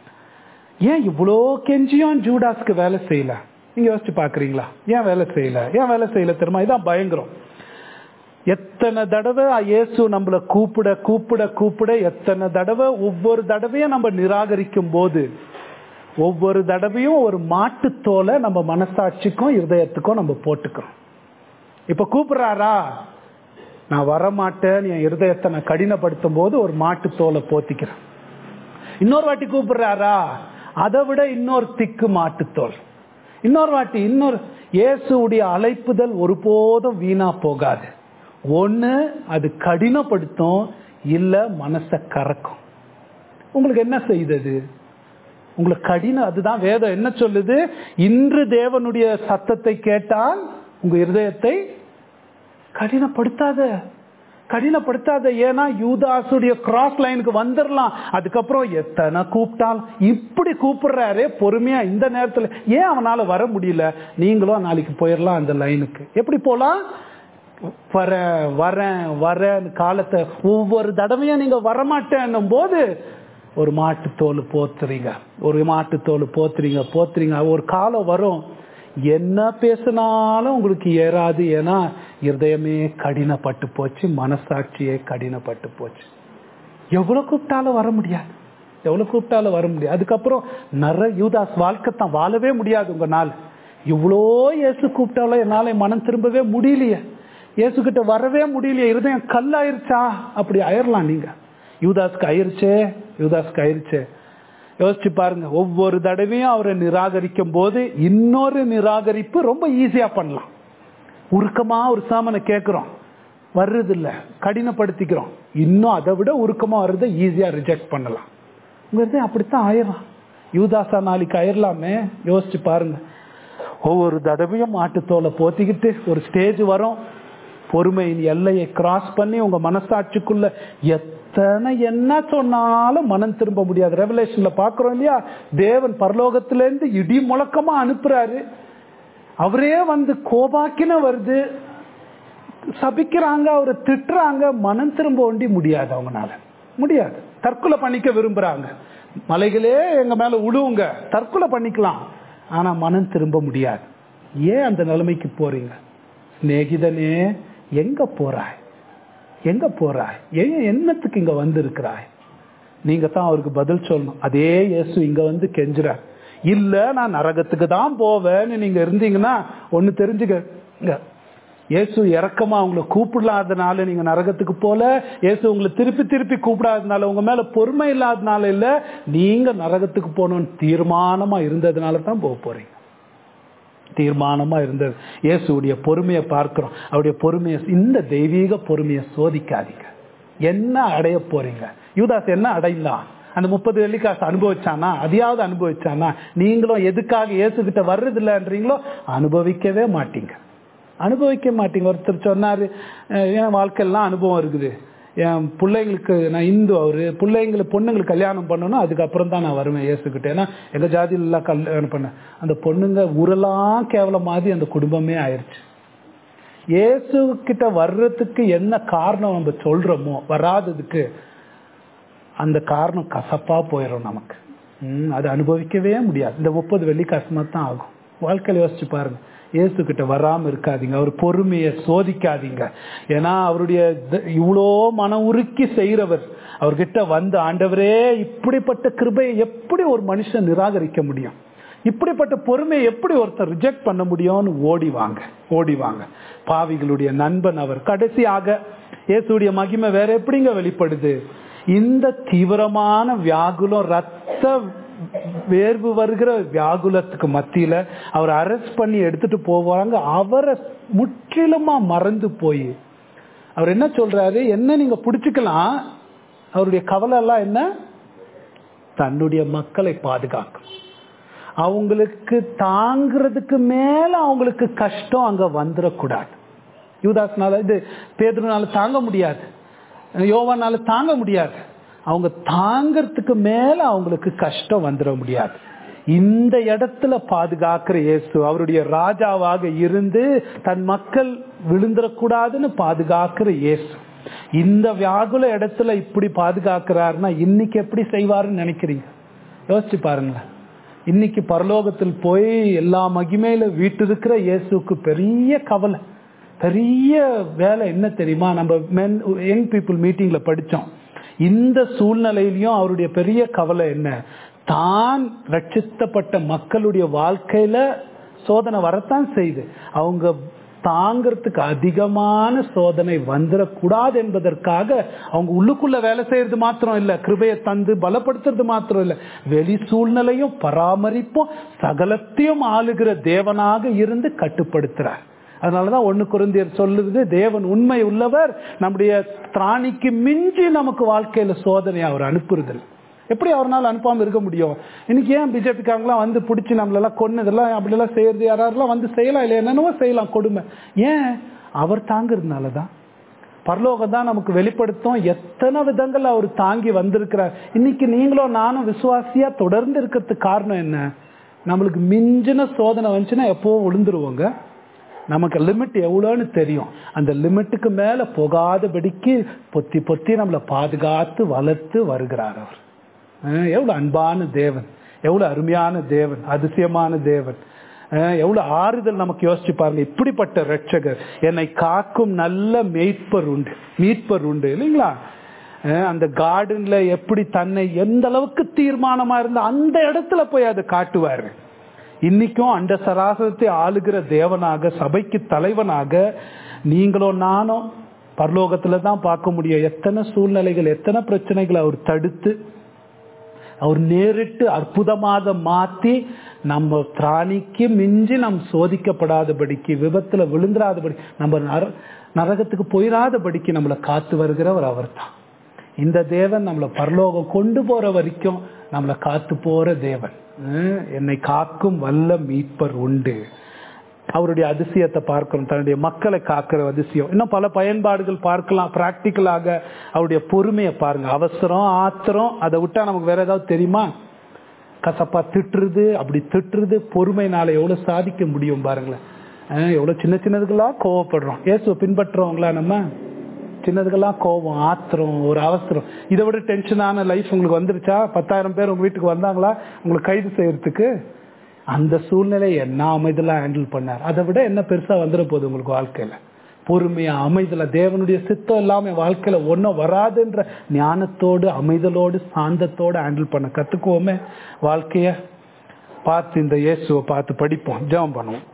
ஏன் இவ்வளோ கெஞ்சியும் ஜூடாஸ்க்கு வேலை செய்யல நீங்க யோசிச்சு பாக்குறீங்களா ஏன் வேலை செய்யல ஏன் வேலை செய்யல தெரியுமா இதான் பயங்கரம் எத்தனை தடவை இயேசு நம்மள கூப்பிட கூப்பிட கூப்பிட எத்தனை தடவை ஒவ்வொரு தடவையும் நம்ம நிராகரிக்கும் போது ஒவ்வொரு தடவையும் ஒரு மாட்டுத்தோலை நம்ம மனசாட்சிக்கும் இருதயத்துக்கும் நம்ம போட்டுக்கிறோம் இப்ப கூப்பிடுறாரா நான் வரமாட்டேன்னு என் இருதயத்தை நான் கடினப்படுத்தும் போது ஒரு மாட்டுத்தோலை போத்திக்கிறேன் இன்னொரு வாட்டி கூப்பிடுறாரா அதை விட இன்னொரு திக்கு மாட்டுத்தோல் இன்னொரு வாட்டி இன்னொரு இயேசுடைய அழைப்புதல் ஒருபோதும் வீணா போகாது ஒண்ணு அது கடினப்படுத்தும் இல்ல மனசை கறக்கும் உங்களுக்கு என்ன செய்தது உங்களுக்கு கடினம் அதுதான் வேதம் என்ன சொல்லுது இன்று தேவனுடைய சத்தத்தை கேட்டால் உங்க இருதயத்தை கடினப்படுத்தாத கடினப்படுத்தாத ஏன்னா யூதாசுடைய கிராஸ் லைனுக்கு வந்துடலாம் அதுக்கப்புறம் எத்தனை கூப்பிட்டால் இப்படி கூப்பிடுறாரு பொறுமையா இந்த நேரத்துல ஏன் அவனால வர முடியல நீங்களும் நாளைக்கு போயிடலாம் அந்த லைனுக்கு எப்படி போலாம் வரேன் வரேன் வரேன் காலத்தை ஒவ்வொரு தடவையும் நீங்க வரமாட்டேன்னும் போது ஒரு மாட்டு தோல் போத்துறீங்க ஒரு மாட்டு தோல் போத்துறீங்க போத்துறீங்க ஒரு காலம் வரும் என்ன பேசினாலும் உங்களுக்கு ஏறாது ஏன்னா இருதயமே கடினப்பட்டு போச்சு மனசாட்சியே கடினப்பட்டு போச்சு எவ்வளவு கூப்பிட்டாலும் வர முடியாது எவ்வளவு கூப்பிட்டாலும் வர முடியாது அதுக்கப்புறம் நிறைய யூதாஸ் வாழ்க்கை தான் வாழவே முடியாது உங்க நாள் இவ்வளோ இயேசு கூப்பிட்டாலும் என்னால மனம் திரும்பவே முடியலையே இயேசு கிட்ட வரவே முடியலையே இருதயம் கல்லாயிருச்சா அப்படி ஆயிரலாம் நீங்க யூதாஸ்க்கு ஆயிருச்சே யூதாஸ்க்கு ஆயிருச்சே யோசிச்சு பாருங்க ஒவ்வொரு தடவையும் அவரை நிராகரிக்கும் போது இன்னொரு நிராகரிப்பு ரொம்ப ஈஸியா பண்ணலாம் உருக்கமா ஒரு சாமனை கேட்கிறோம் வர்றது இல்ல கடினப்படுத்திக்கிறோம் இன்னும் அதை விட உருக்கமா வர்றதை ஈஸியா ரிஜெக்ட் பண்ணலாம் உங்க அப்படித்தான் ஆயிரம் யூதாசா நாளைக்கு ஆயிரலாமே யோசிச்சு பாருங்க ஒவ்வொரு தடவையும் மாட்டுத்தோலை போத்திக்கிட்டு ஒரு ஸ்டேஜ் வரும் பொறுமையின் எல்லையை கிராஸ் பண்ணி உங்க மனசாட்சிக்குள்ள எத்தனை என்ன சொன்னாலும் மனம் திரும்ப முடியாது ரெவலேஷன்ல பாக்குறோம் இல்லையா தேவன் பரலோகத்திலேருந்து இடி முழக்கமா அனுப்புறாரு அவரே வந்து கோபாக்கின வருது சபிக்கிறாங்க அவரை திட்டுறாங்க மனம் திரும்ப ஒண்டி முடியாது அவங்கனால முடியாது தற்கொலை பண்ணிக்க விரும்புறாங்க மலைகளே எங்க மேல உழுவுங்க தற்கொலை பண்ணிக்கலாம் ஆனா மனம் திரும்ப முடியாது ஏன் அந்த நிலைமைக்கு போறீங்க சிநேகிதனே எங்க போறாய் எங்க போறாய் ஏன் என்னத்துக்கு இங்க வந்திருக்கிறாய் நீங்க தான் அவருக்கு பதில் சொல்லணும் அதே இயேசு இங்க வந்து கெஞ்சுறார் இல்ல நான் நரகத்துக்கு தான் போவேன்னு நீங்க இருந்தீங்கன்னா ஒண்ணு தெரிஞ்சுக்க இயேசு இறக்கமா உங்களை கூப்பிடலாதனால நீங்க நரகத்துக்கு போல இயேசு உங்களை திருப்பி திருப்பி கூப்பிடாதனால உங்க மேல பொறுமை இல்லாதனால இல்ல நீங்க நரகத்துக்கு போகணும்னு தீர்மானமா இருந்ததுனால தான் போக போறீங்க தீர்மானமா இருந்தது இயேசுடைய பொறுமையை பார்க்கிறோம் அவருடைய பொறுமையை இந்த தெய்வீக பொறுமையை சோதிக்காதீங்க என்ன அடைய போறீங்க யூதாஸ் என்ன அடைந்தான் அந்த முப்பது வெள்ளிக்காசு அனுபவிச்சானா அதையாவது அனுபவிச்சானா நீங்களும் எதுக்காக இயேசு கிட்ட வர்றது இல்லைன்றீங்களோ அனுபவிக்கவே மாட்டீங்க அனுபவிக்க மாட்டீங்க ஒருத்தர் சொன்னாரு அஹ் என் வாழ்க்கையெல்லாம் அனுபவம் இருக்குது என் பிள்ளைங்களுக்கு நான் இந்து அவரு பிள்ளைங்களுக்கு பொண்ணுங்களுக்கு கல்யாணம் பண்ணணும் அதுக்கப்புறம் தான் நான் வருவேன் இயேசுக்கிட்ட ஏன்னா எங்க ஜாதியில எல்லாம் கல்யாணம் பண்ணேன் அந்த பொண்ணுங்க ஊரெல்லாம் கேவலம் மாதிரி அந்த குடும்பமே ஆயிடுச்சு இயேசு கிட்ட வர்றதுக்கு என்ன காரணம் நம்ம சொல்றோமோ வராததுக்கு அந்த காரணம் கசப்பா போயிடும் நமக்கு ம், அது அனுபவிக்கவே முடியாது இந்த முப்பது வெள்ளி கஷ்டமா தான் ஆகும் வாழ்க்கையில யோசிச்சு பாருங்க இயேசு கிட்ட வராம இருக்காதீங்க அவர் பொறுமையை சோதிக்காதீங்க ஏன்னா அவருடைய த- இவ்வளோ மன உருக்கி செய்கிறவர் அவர்கிட்ட வந்து ஆண்டவரே இப்படிப்பட்ட கிருபையை எப்படி ஒரு மனுஷன் நிராகரிக்க முடியும் இப்படிப்பட்ட பொறுமையை எப்படி ஒருத்தர் ரிஜெக்ட் பண்ண முடியும்னு ஓடி வாங்க ஓடி வாங்க பாவிகளுடைய நண்பன் அவர் கடைசியாக இயேசுடைய மகிமை வேற எப்படிங்க வெளிப்படுது இந்த தீவிரமான வியாகுலம் ரத்த வேர்வு வருகிற வியாகுலத்துக்கு மத்தியில அவர் அரெஸ்ட் பண்ணி எடுத்துட்டு போவாங்க அவரை முற்றிலுமா மறந்து போய் அவர் என்ன சொல்றாரு என்ன நீங்க பிடிச்சுக்கலாம் அவருடைய கவலை எல்லாம் என்ன தன்னுடைய மக்களை பாதுகாக்கும் அவங்களுக்கு தாங்கிறதுக்கு மேல அவங்களுக்கு கஷ்டம் அங்க வந்துடக்கூடாது யூதாஸ்னால இது பேதுருனால தாங்க முடியாது யோவானால தாங்க முடியாது அவங்க தாங்கிறதுக்கு மேல அவங்களுக்கு கஷ்டம் வந்துட முடியாது இந்த இடத்துல பாதுகாக்கிற இயேசு அவருடைய ராஜாவாக இருந்து தன் மக்கள் விழுந்துடக்கூடாதுன்னு பாதுகாக்கிற இயேசு இந்த வியாகுல இடத்துல இப்படி பாதுகாக்கிறாருன்னா இன்னைக்கு எப்படி செய்வாருன்னு நினைக்கிறீங்க யோசிச்சு பாருங்களேன் இன்னைக்கு பரலோகத்தில் போய் எல்லா மகிமையில வீட்டிருக்கிற இயேசுக்கு பெரிய கவலை பெரிய வேலை என்ன தெரியுமா நம்ம மென் யங் பீப்புள் மீட்டிங்ல படிச்சோம் இந்த சூழ்நிலையிலையும் அவருடைய பெரிய கவலை என்ன தான் ரட்சித்தப்பட்ட மக்களுடைய வாழ்க்கையில சோதனை வரத்தான் செய்யுது அவங்க தாங்கிறதுக்கு அதிகமான சோதனை வந்துடக்கூடாது என்பதற்காக அவங்க உள்ளுக்குள்ள வேலை செய்யறது மாத்திரம் இல்ல கிருபையை தந்து பலப்படுத்துறது மாத்திரம் இல்ல வெளி சூழ்நிலையும் பராமரிப்பும் சகலத்தையும் ஆளுகிற தேவனாக இருந்து கட்டுப்படுத்துறார் அதனாலதான் ஒண்ணு குருந்தியர் சொல்லுது தேவன் உண்மை உள்ளவர் நம்முடைய திராணிக்கு மிஞ்சி நமக்கு வாழ்க்கையில சோதனை அவர் அனுப்புறதில்லை எப்படி அவரால் அனுப்பாம இருக்க முடியும் இன்னைக்கு ஏன் பிஜேபிக்காரங்களாம் வந்து பிடிச்சி நம்மளெல்லாம் கொண்டு இதெல்லாம் அப்படிலாம் செய்யறது யாரெல்லாம் வந்து செய்யலாம் இல்லை என்னென்னவோ செய்யலாம் கொடுமை ஏன் அவர் தாங்கிறதுனால தான் பரலோகம் தான் நமக்கு வெளிப்படுத்தும் எத்தனை விதங்கள் அவர் தாங்கி வந்திருக்கிறார் இன்னைக்கு நீங்களும் நானும் விசுவாசியா தொடர்ந்து இருக்கிறதுக்கு காரணம் என்ன நம்மளுக்கு மிஞ்சின சோதனை வந்துச்சுன்னா எப்பவும் விழுந்துருவோங்க நமக்கு லிமிட் எவ்வளோன்னு தெரியும் அந்த லிமிட்டுக்கு மேல போகாதபடிக்கு பொத்தி பொத்தி நம்மளை பாதுகாத்து வளர்த்து வருகிறார் அவர் அஹ் எவ்வளவு அன்பான தேவன் எவ்வளவு அருமையான தேவன் அதிசயமான தேவன் அஹ் எவ்வளவு ஆறுதல் நமக்கு யோசிச்சு பாருங்க இப்படிப்பட்ட ரட்சகர் என்னை காக்கும் நல்ல மேய்ப்பர் உண்டு மீட்பர் உண்டு இல்லைங்களா அஹ் அந்த கார்டன்ல எப்படி தன்னை எந்த அளவுக்கு தீர்மானமா இருந்தா அந்த இடத்துல போய் அதை காட்டுவாரு இன்னைக்கும் அந்த சராசரத்தை ஆளுகிற தேவனாக சபைக்கு தலைவனாக நீங்களும் நானும் பரலோகத்துல தான் பார்க்க முடியும் எத்தனை சூழ்நிலைகள் எத்தனை பிரச்சனைகளை அவர் தடுத்து அவர் நேரிட்டு அற்புதமாக மாத்தி நம்ம திராணிக்கு மிஞ்சி நம் சோதிக்கப்படாதபடிக்கு விபத்துல விழுந்துராதபடி நம்ம நர நரகத்துக்கு போயிடாதபடிக்கு நம்மளை காத்து வருகிறவர் அவர் தான் இந்த தேவன் நம்மளை பரலோகம் கொண்டு போற வரைக்கும் நம்மளை காத்து போற தேவன் ஹம், என்னை காக்கும் வல்ல மீட்பர் உண்டு அவருடைய அதிசயத்தை பார்க்கிறோம் தன்னுடைய மக்களை காக்கிற அதிசயம் இன்னும் பல பயன்பாடுகள் பார்க்கலாம் பிராக்டிக்கலாக அவருடைய பொறுமையை பாருங்க அவசரம் ஆத்திரம் அதை விட்டா நமக்கு வேற ஏதாவது தெரியுமா கசப்பா திட்டுறது அப்படி திட்டுறது பொறுமைனால எவ்வளவு சாதிக்க முடியும் பாருங்களேன் அஹ் எவ்வளவு சின்ன சின்னதுக்கெல்லாம் கோவப்படுறோம் இயேசுவை பின்பற்றுறவங்களா நம்ம சின்னதுக்கெல்லாம் கோபம் ஆத்திரம் ஒரு அவசரம் இதை விட டென்ஷனான லைஃப் உங்களுக்கு வந்துருச்சா பத்தாயிரம் பேர் உங்க வீட்டுக்கு வந்தாங்களா உங்களை கைது செய்யறதுக்கு அந்த சூழ்நிலை என்ன அமைதியெல்லாம் ஹேண்டில் பண்ணார் அதை விட என்ன பெருசா வந்துட போகுது உங்களுக்கு வாழ்க்கையில பொறுமையா அமைதல தேவனுடைய சித்தம் இல்லாம வாழ்க்கையில ஒன்றும் வராதுன்ற ஞானத்தோடு அமைதலோடு சாந்தத்தோடு ஹேண்டில் பண்ண கத்துக்குவோமே வாழ்க்கைய பார்த்து இந்த இயேசுவை பார்த்து படிப்போம் ஜெபம் பண்ணுவோம்